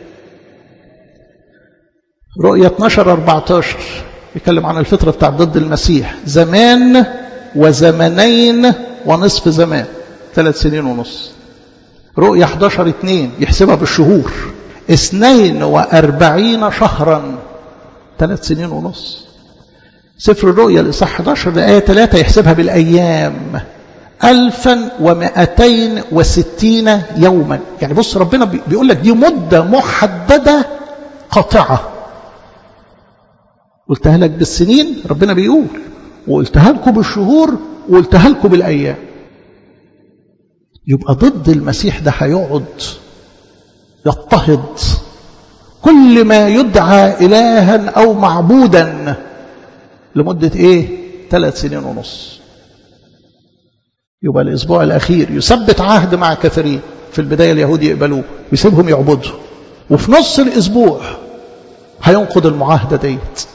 رؤية 12 14 يتكلم عن الفترة بتاع ضد المسيح زمان وزمنين ونصف زمان ثلاث سنين ونص رؤية 11 2 يحسبها بالشهور اثنين وأربعين شهرا ثلاث سنين ونص سفر الرؤيا الإصحاح 11 لآية 3 يحسبها بالأيام ألفا ومائتين وستين يوما يعني بص ربنا بيقول لك دي مدة محددة قاطعة قلتها لك بالسنين ربنا بيقول وقلتها لكم بالشهور وقلتها لكم بالأيام يبقى ضد المسيح ده هيقعد يضطهد كل ما يدعى إلها أو معبودا لمدة إيه ثلاث سنين ونص يبقى الأسبوع الأخير يثبت عهد مع كثيرين في البداية اليهود يقبلوه ويسيبهم يعبدوا وفي نص الأسبوع هينقض المعاهدة ديت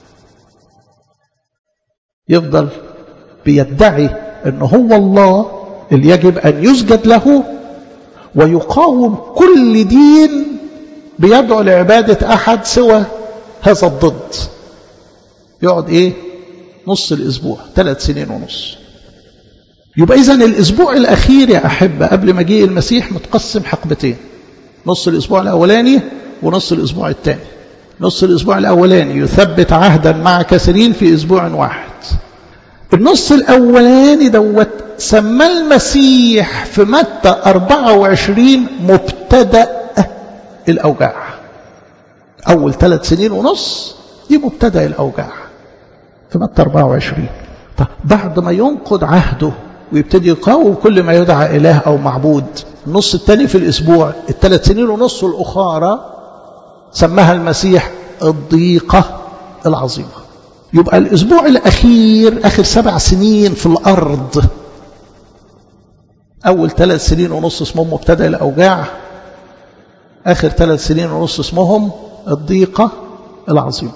يفضل بيدعي أنه هو الله اللي يجب أن يسجد له ويقاوم كل دين بيدعو لعبادة أحد سوى هذا الضد يقعد إيه نص الأسبوع ثلاث سنين ونص يبقى إذن الأسبوع الأخير يا أحبة قبل مجيء المسيح متقسم حقبتين نص الأسبوع الأولاني ونص الأسبوع الثاني نص الأسبوع الأولاني يثبت عهدا مع كثيرين في أسبوع واحد النص الأولاني دوت سمى المسيح في متى 24 مبتدأ الأوجاع أول ثلاث سنين ونص دي مبتدأ الأوجاع في متى 24 طب بعد ما ينقض عهده ويبتدي يقاوم كل ما يدعى إله أو معبود النص الثاني في الأسبوع الثلاث سنين ونص الأخرى سماها المسيح الضيقة العظيمة يبقى الأسبوع الأخير آخر سبع سنين في الأرض أول ثلاث سنين ونص اسمهم مبتدأ الأوجاع آخر ثلاث سنين ونص اسمهم الضيقة العظيمة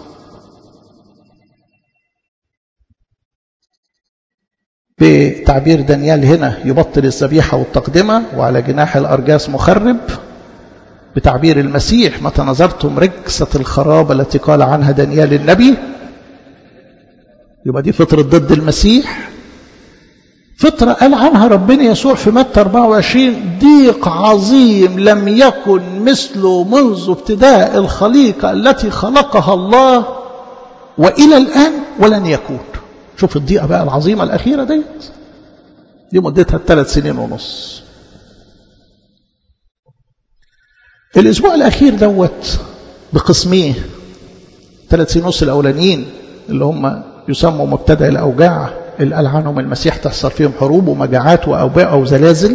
بتعبير دانيال هنا يبطل الذبيحة والتقدمة وعلى جناح الأرجاس مخرب بتعبير المسيح متى نظرتم ركسة الخراب التي قال عنها دانيال النبي يبقى دي فترة ضد المسيح فترة قال عنها ربنا يسوع في متى 24 ضيق عظيم لم يكن مثله منذ ابتداء الخليقة التي خلقها الله وإلى الآن ولن يكون شوف الضيقة بقى العظيمة الأخيرة ديت دي مدتها الثلاث سنين ونص الأسبوع الأخير دوت بقسميه ثلاث سنين ونص الأولانيين اللي هم يسموا مبتدأ الأوجاع اللي قال عنهم المسيح تحصل فيهم حروب ومجاعات وأوباء وزلازل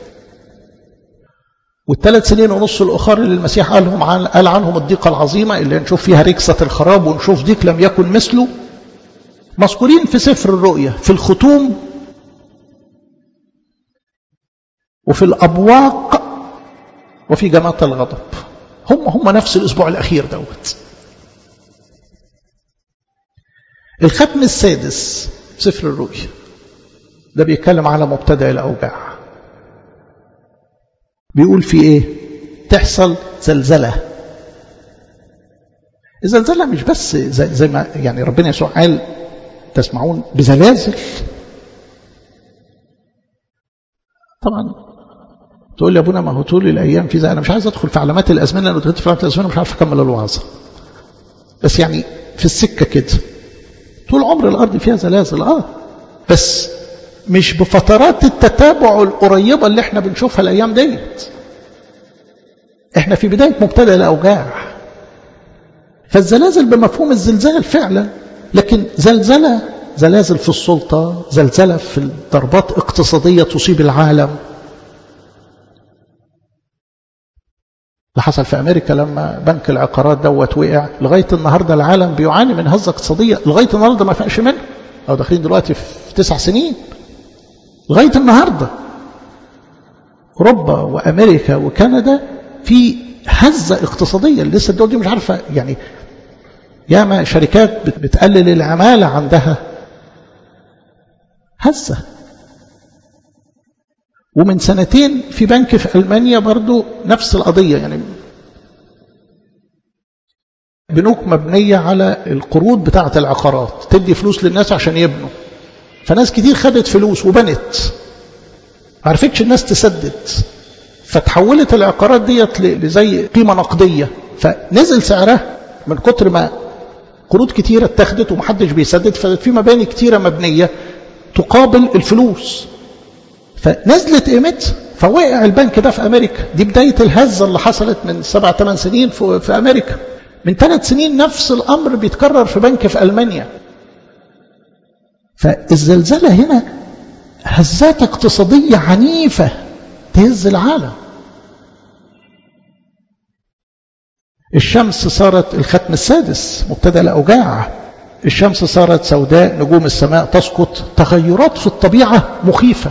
والثلاث سنين ونص الأخر اللي المسيح قالهم عن قال عنهم الضيقة العظيمة اللي نشوف فيها ركسة الخراب ونشوف ضيق لم يكن مثله مذكورين في سفر الرؤيا في الختوم وفي الأبواق وفي جماعة الغضب هم هم نفس الأسبوع الأخير دوت الختم السادس سفر الرؤيا ده بيتكلم على مبتدأ الأوجاع بيقول في إيه تحصل زلزلة الزلزلة مش بس زي, زي ما يعني ربنا يسوع قال تسمعون بزلازل طبعا تقول لي يا ابونا ما هو طول الايام في زي انا مش عايز ادخل في علامات الازمنه لو دخلت في علامات الازمنه مش عارف اكمل الوعظه بس يعني في السكه كده طول عمر الارض فيها زلازل اه بس مش بفترات التتابع القريبه اللي احنا بنشوفها الايام ديت احنا في بدايه مبتدا الاوجاع فالزلازل بمفهوم الزلزال فعلا لكن زلزله زلازل في السلطه زلزله في ضربات اقتصاديه تصيب العالم اللي حصل في امريكا لما بنك العقارات دوت وقع لغايه النهارده العالم بيعاني من هزه اقتصاديه لغايه النهارده ما فاقش منه او داخلين دلوقتي في تسع سنين لغايه النهارده اوروبا وامريكا وكندا في هزه اقتصاديه لسه الدول دي مش عارفه يعني ياما شركات بتقلل العماله عندها هزه ومن سنتين في بنك في ألمانيا برضو نفس القضية يعني بنوك مبنية على القروض بتاعة العقارات تدي فلوس للناس عشان يبنوا فناس كتير خدت فلوس وبنت عرفتش الناس تسدد فتحولت العقارات ديت لزي قيمة نقدية فنزل سعرها من كتر ما قروض كتيرة اتخذت ومحدش بيسدد ففي مباني كتيرة مبنية تقابل الفلوس فنزلت قيمتها فوقع البنك ده في امريكا دي بدايه الهزه اللي حصلت من سبع ثمان سنين في امريكا من ثلاث سنين نفس الامر بيتكرر في بنك في المانيا فالزلزله هنا هزات اقتصاديه عنيفه تهز العالم الشمس صارت الختم السادس مبتدا الاوجاع الشمس صارت سوداء نجوم السماء تسقط تغيرات في الطبيعه مخيفه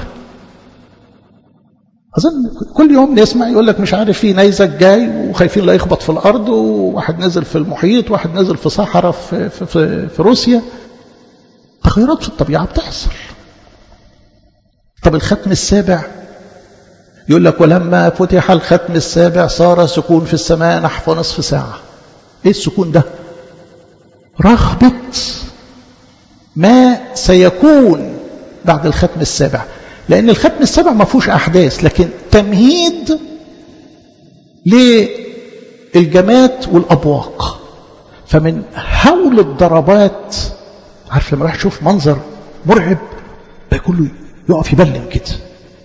أظن كل يوم نسمع يقول لك مش عارف في نيزك جاي وخايفين لا يخبط في الأرض وواحد نزل في المحيط وواحد نزل في صحراء في, في, في, في روسيا تغيرات في الطبيعة بتحصل طب الختم السابع يقول لك ولما فتح الختم السابع صار سكون في السماء نحو نصف ساعة ايه السكون ده رغبة ما سيكون بعد الختم السابع لأن الختم السبع ما فيهوش أحداث لكن تمهيد للجمات والأبواق فمن حول الضربات عارف لما راح تشوف منظر مرعب كله يقف يبلم كده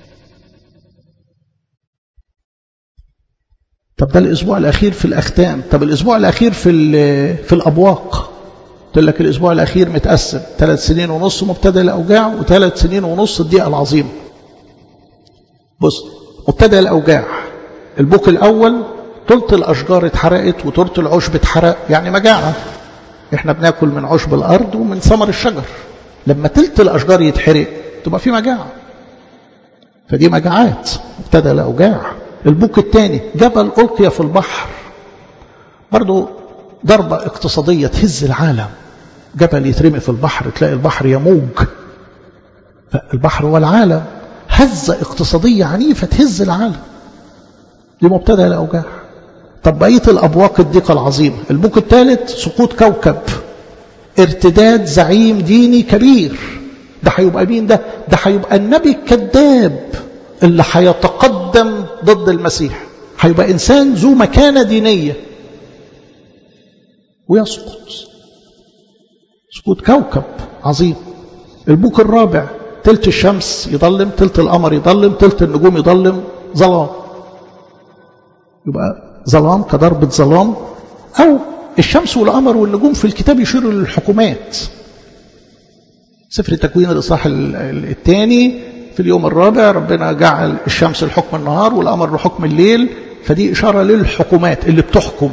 طب ده الأسبوع الأخير في الأختام طب الأسبوع الأخير في في الأبواق قلت لك الأسبوع الأخير متقسم ثلاث سنين ونص مبتدأ الأوجاع وثلاث سنين ونص الضيقة العظيمة بص مبتدأ الأوجاع البوك الأول تلت الأشجار اتحرقت وتلت العشب اتحرق يعني مجاعة احنا بناكل من عشب الأرض ومن ثمر الشجر لما تلت الأشجار يتحرق تبقى في مجاعة فدي مجاعات مبتدأ الأوجاع البوك الثاني جبل ألقي في البحر برضو ضربة اقتصادية تهز العالم جبل يترمي في البحر تلاقي البحر يموج فالبحر هو العالم هزة اقتصادية عنيفة تهز العالم دي مبتدأ الأوجاع طب بقية الأبواق الضيقة العظيمة البوك الثالث سقوط كوكب ارتداد زعيم ديني كبير ده هيبقى مين ده ده هيبقى النبي الكذاب اللي هيتقدم ضد المسيح هيبقى إنسان ذو مكانة دينية ويسقط سقوط كوكب عظيم البوك الرابع تلت الشمس يضلم تلت القمر يضلم تلت النجوم يضلم ظلام يبقى ظلام كضربة ظلام أو الشمس والقمر والنجوم في الكتاب يشيروا للحكومات سفر التكوين الإصحاح الثاني في اليوم الرابع ربنا جعل الشمس لحكم النهار والقمر لحكم الليل فدي إشارة للحكومات اللي بتحكم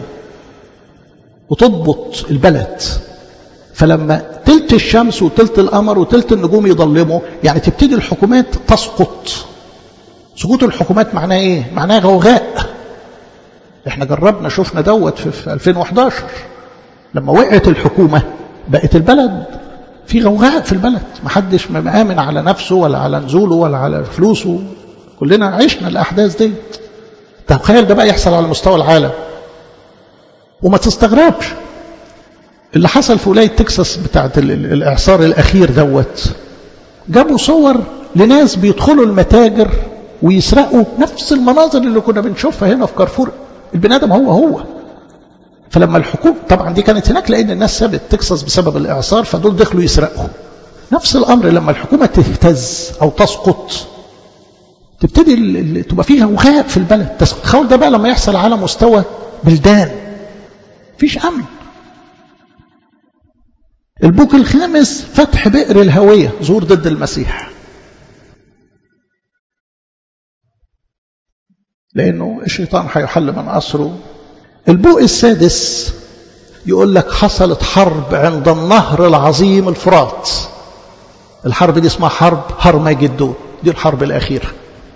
وتضبط البلد فلما تلت الشمس وتلت القمر وتلت النجوم يضلموا يعني تبتدي الحكومات تسقط سقوط الحكومات معناه ايه معناه غوغاء احنا جربنا شفنا دوت في, في 2011 لما وقعت الحكومة بقت البلد في غوغاء في البلد محدش مآمن على نفسه ولا على نزوله ولا على فلوسه كلنا عشنا الأحداث دي تخيل ده بقى يحصل على مستوى العالم وما تستغربش اللي حصل في ولاية تكساس بتاعت الإعصار الأخير دوت جابوا صور لناس بيدخلوا المتاجر ويسرقوا نفس المناظر اللي كنا بنشوفها هنا في كارفور البني ادم هو هو فلما الحكومة طبعا دي كانت هناك لأن الناس سابت تكساس بسبب الإعصار فدول دخلوا يسرقوا نفس الأمر لما الحكومة تهتز أو تسقط تبتدي تبقى فيها وغاء في البلد تخيل ده بقى لما يحصل على مستوى بلدان فيش أمن البوك الخامس فتح بئر الهوية ظهور ضد المسيح لأنه الشيطان هيحل من أسره البوق السادس يقول لك حصلت حرب عند النهر العظيم الفرات الحرب دي اسمها حرب هرمجدون دي الحرب الأخيرة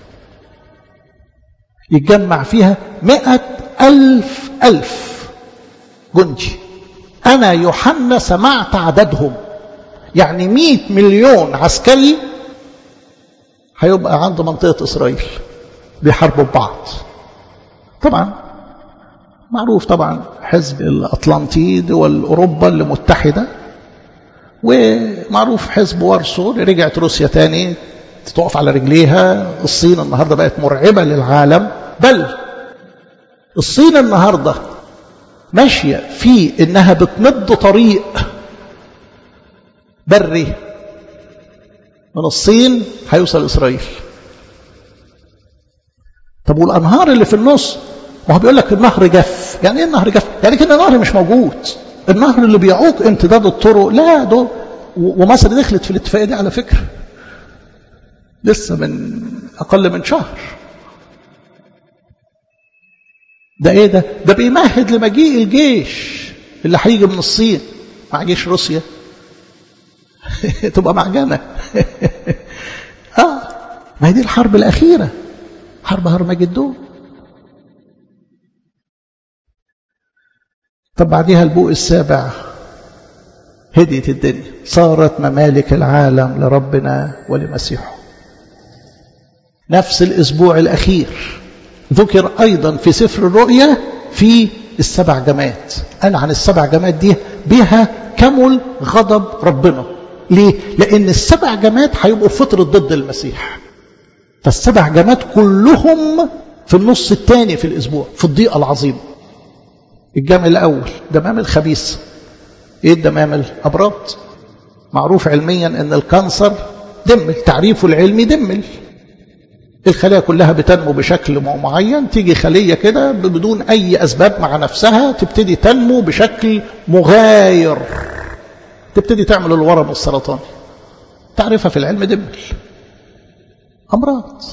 يتجمع فيها مئة ألف ألف جندي أنا يوحنا سمعت عددهم يعني مئة مليون عسكري هيبقى عند منطقة إسرائيل بيحاربوا ببعض طبعا معروف طبعا حزب الأطلنطي دول أوروبا اللي متحدة ومعروف حزب وارسو رجعت روسيا تاني تقف على رجليها الصين النهاردة بقت مرعبة للعالم بل الصين النهاردة ماشية في إنها بتمد طريق بري من الصين هيوصل إسرائيل طب والأنهار اللي في النص ما هو بيقول لك النهر جف يعني ايه النهر جف يعني كده النهر مش موجود النهر اللي بيعوق امتداد الطرق لا دول ومصر دخلت في الاتفاقيه دي على فكره لسه من اقل من شهر ده ايه ده ده بيمهد لمجيء الجيش اللي هيجي من الصين مع جيش روسيا تبقى معجنه اه ما هي دي الحرب الاخيره حرب هرمجدون طب بعديها البوق السابع هديت الدنيا صارت ممالك العالم لربنا ولمسيحه نفس الأسبوع الأخير ذكر أيضا في سفر الرؤيا في السبع جماد قال عن السبع جماد دي بها كمل غضب ربنا ليه؟ لأن السبع جماد هيبقوا فترة ضد المسيح فالسبع جماد كلهم في النص الثاني في الأسبوع في الضيقة العظيمة الجمع الأول دمام الخبيث إيه الدمام الأبراض معروف علميا أن الكانسر دمل تعريفه العلمي دمل الخلايا كلها بتنمو بشكل معين تيجي خلية كده بدون أي أسباب مع نفسها تبتدي تنمو بشكل مغاير تبتدي تعمل الورم السرطاني تعرفها في العلم دمل أمراض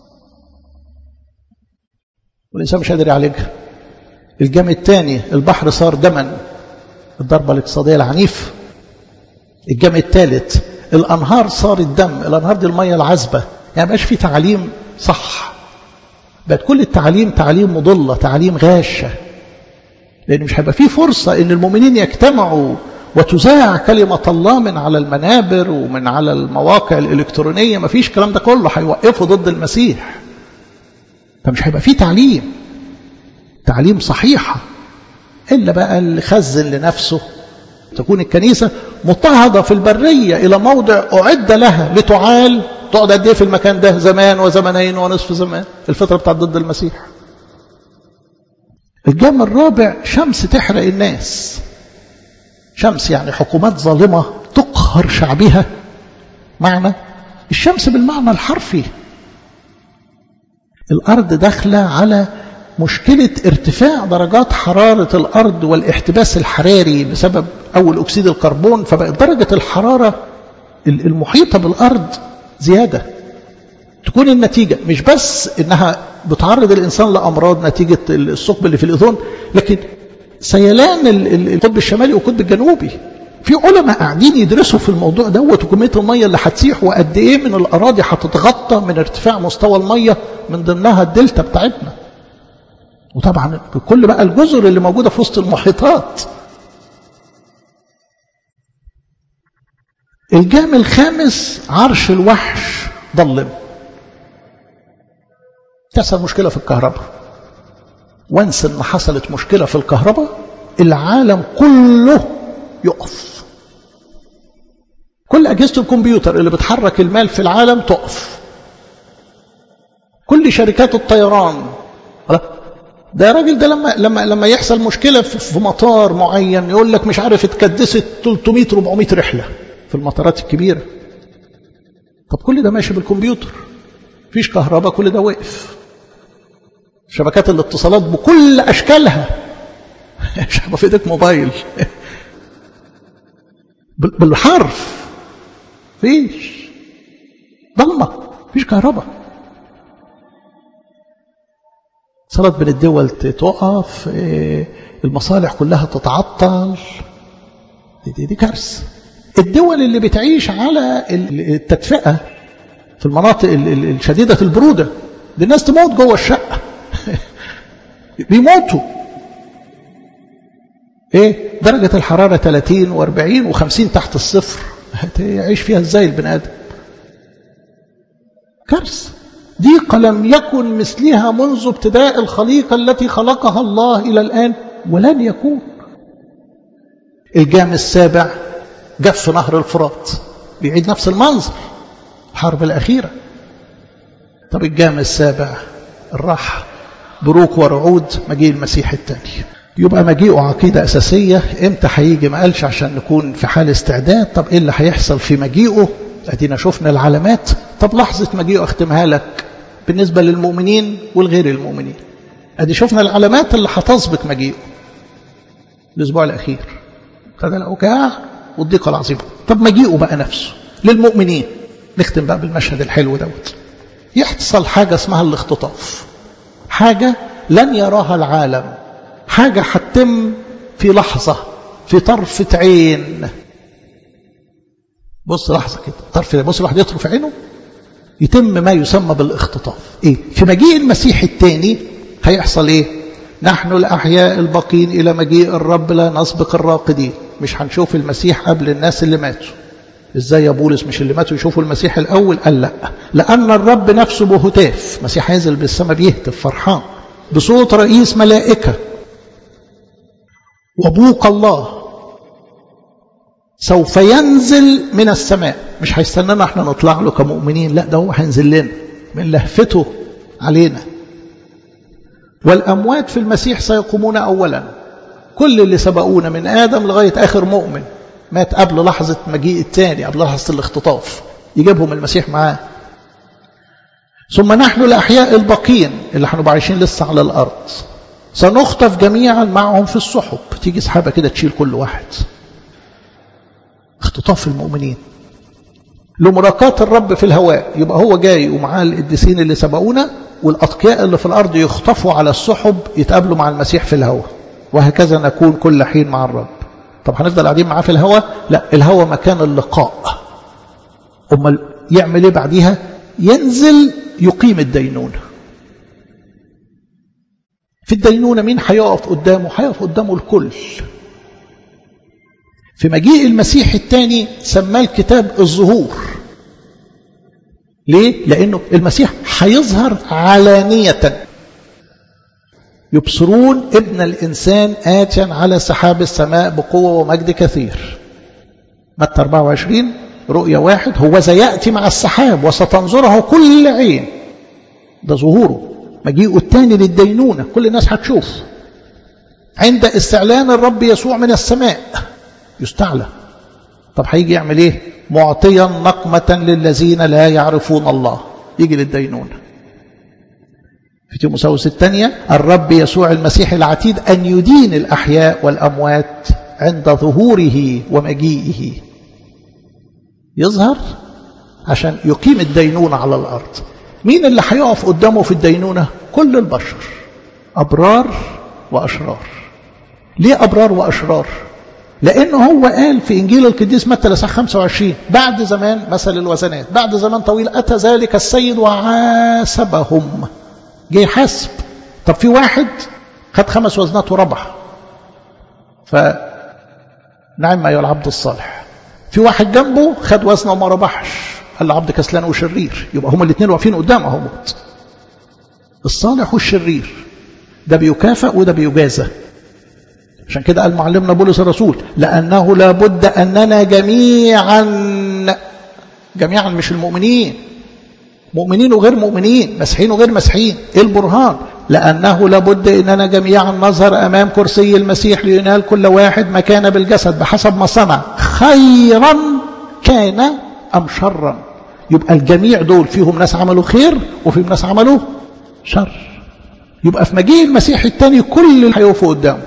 والإنسان مش قادر يعالجها الجام الثاني البحر صار دما الضربة الاقتصادية العنيف الجام الثالث الأنهار صارت دم الأنهار دي المية العذبة يعني بقاش في تعليم صح بقت كل التعليم تعليم مضلة تعليم غاشة لأن مش هيبقى في فرصة إن المؤمنين يجتمعوا وتذاع كلمة الله من على المنابر ومن على المواقع الإلكترونية ما فيش الكلام ده كله هيوقفوا ضد المسيح فمش هيبقى في تعليم تعليم صحيحة إلا بقى اللي خزن لنفسه تكون الكنيسة مضطهدة في البرية إلى موضع أعد لها لتعال تقعد قد إيه في المكان ده زمان وزمنين ونصف زمان الفترة بتاعت ضد المسيح الجام الرابع شمس تحرق الناس شمس يعني حكومات ظالمة تقهر شعبها معنى الشمس بالمعنى الحرفي الأرض داخلة على مشكلة ارتفاع درجات حرارة الأرض والاحتباس الحراري بسبب أول أكسيد الكربون فبقت درجة الحرارة المحيطة بالأرض زيادة تكون النتيجة مش بس إنها بتعرض الإنسان لأمراض نتيجة الثقب اللي في الأذون لكن سيلان القطب الشمالي والقطب الجنوبي في علماء قاعدين يدرسوا في الموضوع دوت وكميه الميه اللي هتسيح وقد ايه من الاراضي هتتغطى من ارتفاع مستوى الميه من ضمنها الدلتا بتاعتنا وطبعا بكل بقى الجزر اللي موجوده في وسط المحيطات الجام الخامس عرش الوحش ضلم تحصل مشكله في الكهرباء وانس ان حصلت مشكله في الكهرباء العالم كله يقف كل اجهزه الكمبيوتر اللي بتحرك المال في العالم تقف كل شركات الطيران ده يا راجل ده لما لما لما يحصل مشكله في مطار معين يقول لك مش عارف اتكدست 300 400 رحله في المطارات الكبيره طب كل ده ماشي بالكمبيوتر مفيش كهرباء كل ده وقف شبكات الاتصالات بكل اشكالها شبكه في ايدك موبايل بالحرف فيش ضلمه فيش كهرباء صارت بين الدول تقف المصالح كلها تتعطل دي, دي, دي كارثه الدول اللي بتعيش على التدفئه في المناطق الشديده البروده دي الناس تموت جوه الشقه بيموتوا ايه درجة الحرارة 30 و40 و50 تحت الصفر هيعيش فيها ازاي البني ادم كارثة ضيقة لم يكن مثلها منذ ابتداء الخليقة التي خلقها الله إلى الآن ولن يكون الجام السابع جف نهر الفرات بيعيد نفس المنظر الحرب الأخيرة طب الجام السابع الراحة بروك ورعود مجيء المسيح الثاني يبقى مجيئه عقيدة أساسية إمتى هيجي ما قالش عشان نكون في حال استعداد طب إيه اللي هيحصل في مجيئه أدينا شفنا العلامات طب لحظة مجيئه أختمها لك بالنسبة للمؤمنين والغير المؤمنين أدي شفنا العلامات اللي هتسبق مجيئه الأسبوع الأخير ابتدى الأوجاع والضيقة العظيمة طب مجيئه بقى نفسه للمؤمنين نختم بقى بالمشهد الحلو دوت يحصل حاجة اسمها الاختطاف حاجة لن يراها العالم حاجة هتتم في لحظة في طرفة عين بص لحظة كده طرف بص الواحد يطرف عينه يتم ما يسمى بالاختطاف ايه في مجيء المسيح الثاني هيحصل ايه نحن الأحياء الباقين إلى مجيء الرب لا نسبق الراقدين مش هنشوف المسيح قبل الناس اللي ماتوا ازاي يا بولس مش اللي ماتوا يشوفوا المسيح الأول قال لا لأن الرب نفسه بهتاف مسيح هينزل بالسماء بيهتف فرحان بصوت رئيس ملائكة وبوق الله سوف ينزل من السماء مش هيستنانا احنا نطلع له كمؤمنين لا ده هو هينزل لنا من لهفته علينا والأموات في المسيح سيقومون أولا كل اللي سبقونا من آدم لغاية آخر مؤمن مات قبل لحظة مجيء الثاني قبل لحظة الاختطاف يجيبهم المسيح معاه ثم نحن الأحياء الباقين اللي هنبقى عايشين لسه على الأرض سنخطف جميعا معهم في السحب تيجي سحابة كده تشيل كل واحد اختطاف المؤمنين لمراقاة الرب في الهواء يبقى هو جاي ومعاه القديسين اللي سبقونا والأتقياء اللي في الأرض يخطفوا على السحب يتقابلوا مع المسيح في الهواء وهكذا نكون كل حين مع الرب طب هنفضل قاعدين معاه في الهواء لا الهواء مكان اللقاء أمال يعمل ايه بعديها ينزل يقيم الدينونة في الدينونة مين هيقف قدامه هيقف قدامه الكل في مجيء المسيح الثاني سماه الكتاب الظهور ليه؟ لأنه المسيح هيظهر علانية يبصرون ابن الإنسان آتيا على سحاب السماء بقوة ومجد كثير متى 24 رؤية واحد هو يأتي مع السحاب وستنظره كل عين ده ظهوره مجيئه الثاني للدينونة كل الناس هتشوف عند استعلان الرب يسوع من السماء يستعلى طب هيجي يعمل ايه معطيا نقمة للذين لا يعرفون الله يجي للدينونة في تيموساوس الثانية الرب يسوع المسيح العتيد أن يدين الأحياء والأموات عند ظهوره ومجيئه يظهر عشان يقيم الدينونة على الأرض مين اللي هيقف قدامه في الدينونة كل البشر أبرار وأشرار ليه أبرار وأشرار لأنه هو قال في إنجيل القديس متى الإصحاح 25 بعد زمان مثل الوزنات بعد زمان طويل أتى ذلك السيد وعاسبهم جه يحاسب طب في واحد خد خمس وزنات وربح ف نعم أيها العبد الصالح في واحد جنبه خد وزنه وما ربحش قال له عبد كسلان وشرير يبقى هما الاثنين واقفين قدامه اهوت الصالح والشرير ده بيكافئ وده بيجازى عشان كده قال معلمنا بولس الرسول لأنه لابد أننا جميعا جميعا مش المؤمنين مؤمنين وغير مؤمنين مسيحيين وغير مسيحيين ايه البرهان لأنه لابد أننا جميعا نظهر أمام كرسي المسيح لينال كل واحد مكان بالجسد بحسب ما صنع خيرا كان أم شرا يبقى الجميع دول فيهم ناس عملوا خير وفيهم ناس عملوا شر يبقى في مجيء المسيح الثاني كل اللي هيقفوا قدامه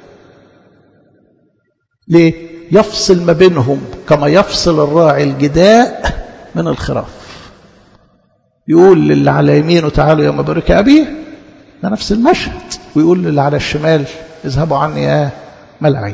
ليه يفصل ما بينهم كما يفصل الراعي الجداء من الخراف يقول للي على يمينه تعالوا يا مبارك أبي ده نفس المشهد ويقول للي على الشمال اذهبوا عني يا ملعين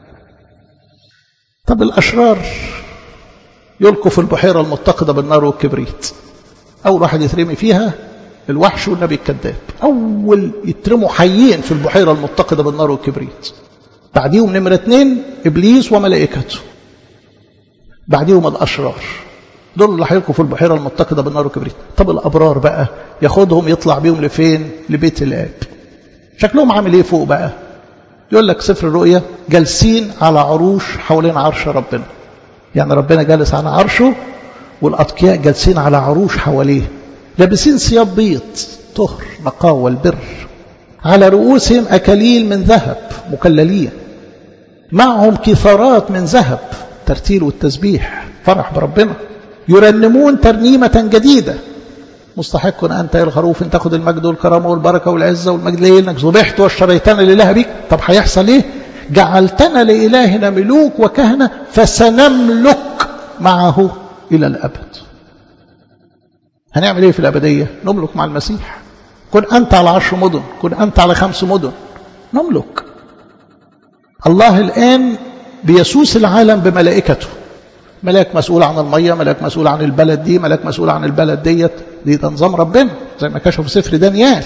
طب الأشرار يلقوا في البحيرة المتقدة بالنار والكبريت أول واحد يترمي فيها الوحش والنبي الكذاب أول يترموا حيين في البحيرة المتقدة بالنار والكبريت بعديهم نمرة اثنين إبليس وملائكته بعديهم الأشرار دول اللي هيلقوا في البحيرة المتقدة بالنار والكبريت طب الأبرار بقى ياخدهم يطلع بيهم لفين لبيت الآب شكلهم عامل ايه فوق بقى يقول لك سفر الرؤيا جالسين على عروش حوالين عرش ربنا يعني ربنا جالس على عرشه والأتقياء جالسين على عروش حواليه لابسين ثياب بيض طهر نقاوة البر على رؤوسهم أكاليل من ذهب مكللين معهم كثارات من ذهب ترتيل والتسبيح فرح بربنا يرنمون ترنيمة جديدة مستحق أنت يا الخروف أن تاخد المجد والكرامة والبركة والعزة والمجد ليه لأنك ذبحت واشتريتنا لله بك طب هيحصل إيه جعلتنا لإلهنا ملوك وكهنة فسنملك معه إلى الأبد هنعمل إيه في الأبدية نملك مع المسيح كن أنت على عشر مدن كن أنت على خمس مدن نملك الله الآن بيسوس العالم بملائكته ملاك مسؤول عن المية ملاك مسؤول عن البلد دي ملاك مسؤول عن البلد ديت دي ده نظام ربنا زي ما كشف سفر دانيال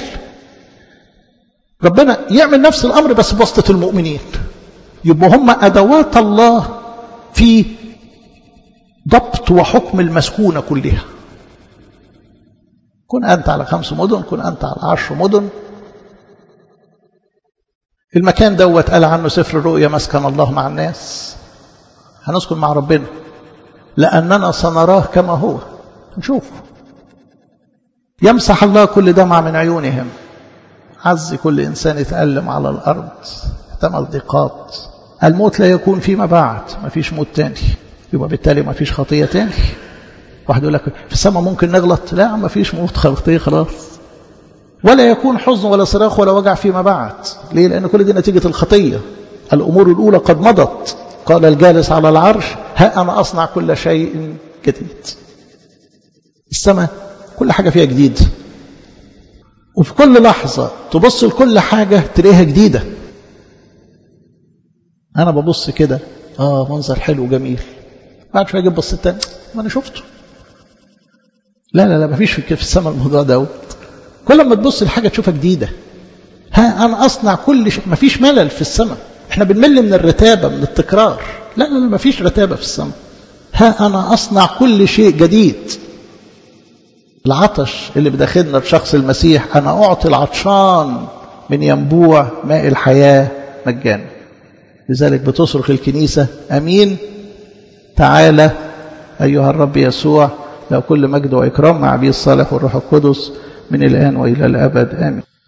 ربنا يعمل نفس الأمر بس بواسطة المؤمنين يبقوا هم أدوات الله في ضبط وحكم المسكونة كلها كن أنت على خمس مدن كن أنت على عشر مدن المكان دوت قال عنه سفر الرؤيا مسكن الله مع الناس هنسكن مع ربنا لأننا سنراه كما هو نشوفه يمسح الله كل دمع من عيونهم عز كل إنسان يتألم على الأرض احتمل ضيقات الموت لا يكون فيما بعد ما فيش موت تاني يبقى بالتالي ما فيش خطية تاني واحد يقول لك في السماء ممكن نغلط لا ما فيش موت خطية خلاص ولا يكون حزن ولا صراخ ولا وجع فيما بعد ليه لأن كل دي نتيجة الخطية الأمور الأولى قد مضت قال الجالس على العرش ها أنا أصنع كل شيء جديد السماء كل حاجة فيها جديد وفي كل لحظة تبص لكل حاجة تلاقيها جديدة أنا ببص كده آه منظر حلو جميل بعد شوية أجيب بص التاني ما أنا شفته لا لا لا ما فيش في السماء الموضوع دوت كل ما تبص لحاجة تشوفها جديدة ها أنا أصنع كل شيء ما فيش ملل في السماء احنا بنمل من الرتابة من التكرار لا لا لا ما فيش رتابة في السماء ها أنا أصنع كل شيء جديد العطش اللي بداخلنا بشخص المسيح أنا أعطي العطشان من ينبوع ماء الحياة مجانا لذلك بتصرخ الكنيسة أمين تعالى أيها الرب يسوع لو كل مجد وإكرام مع أبي الصالح والروح القدس من الآن وإلى الأبد آمين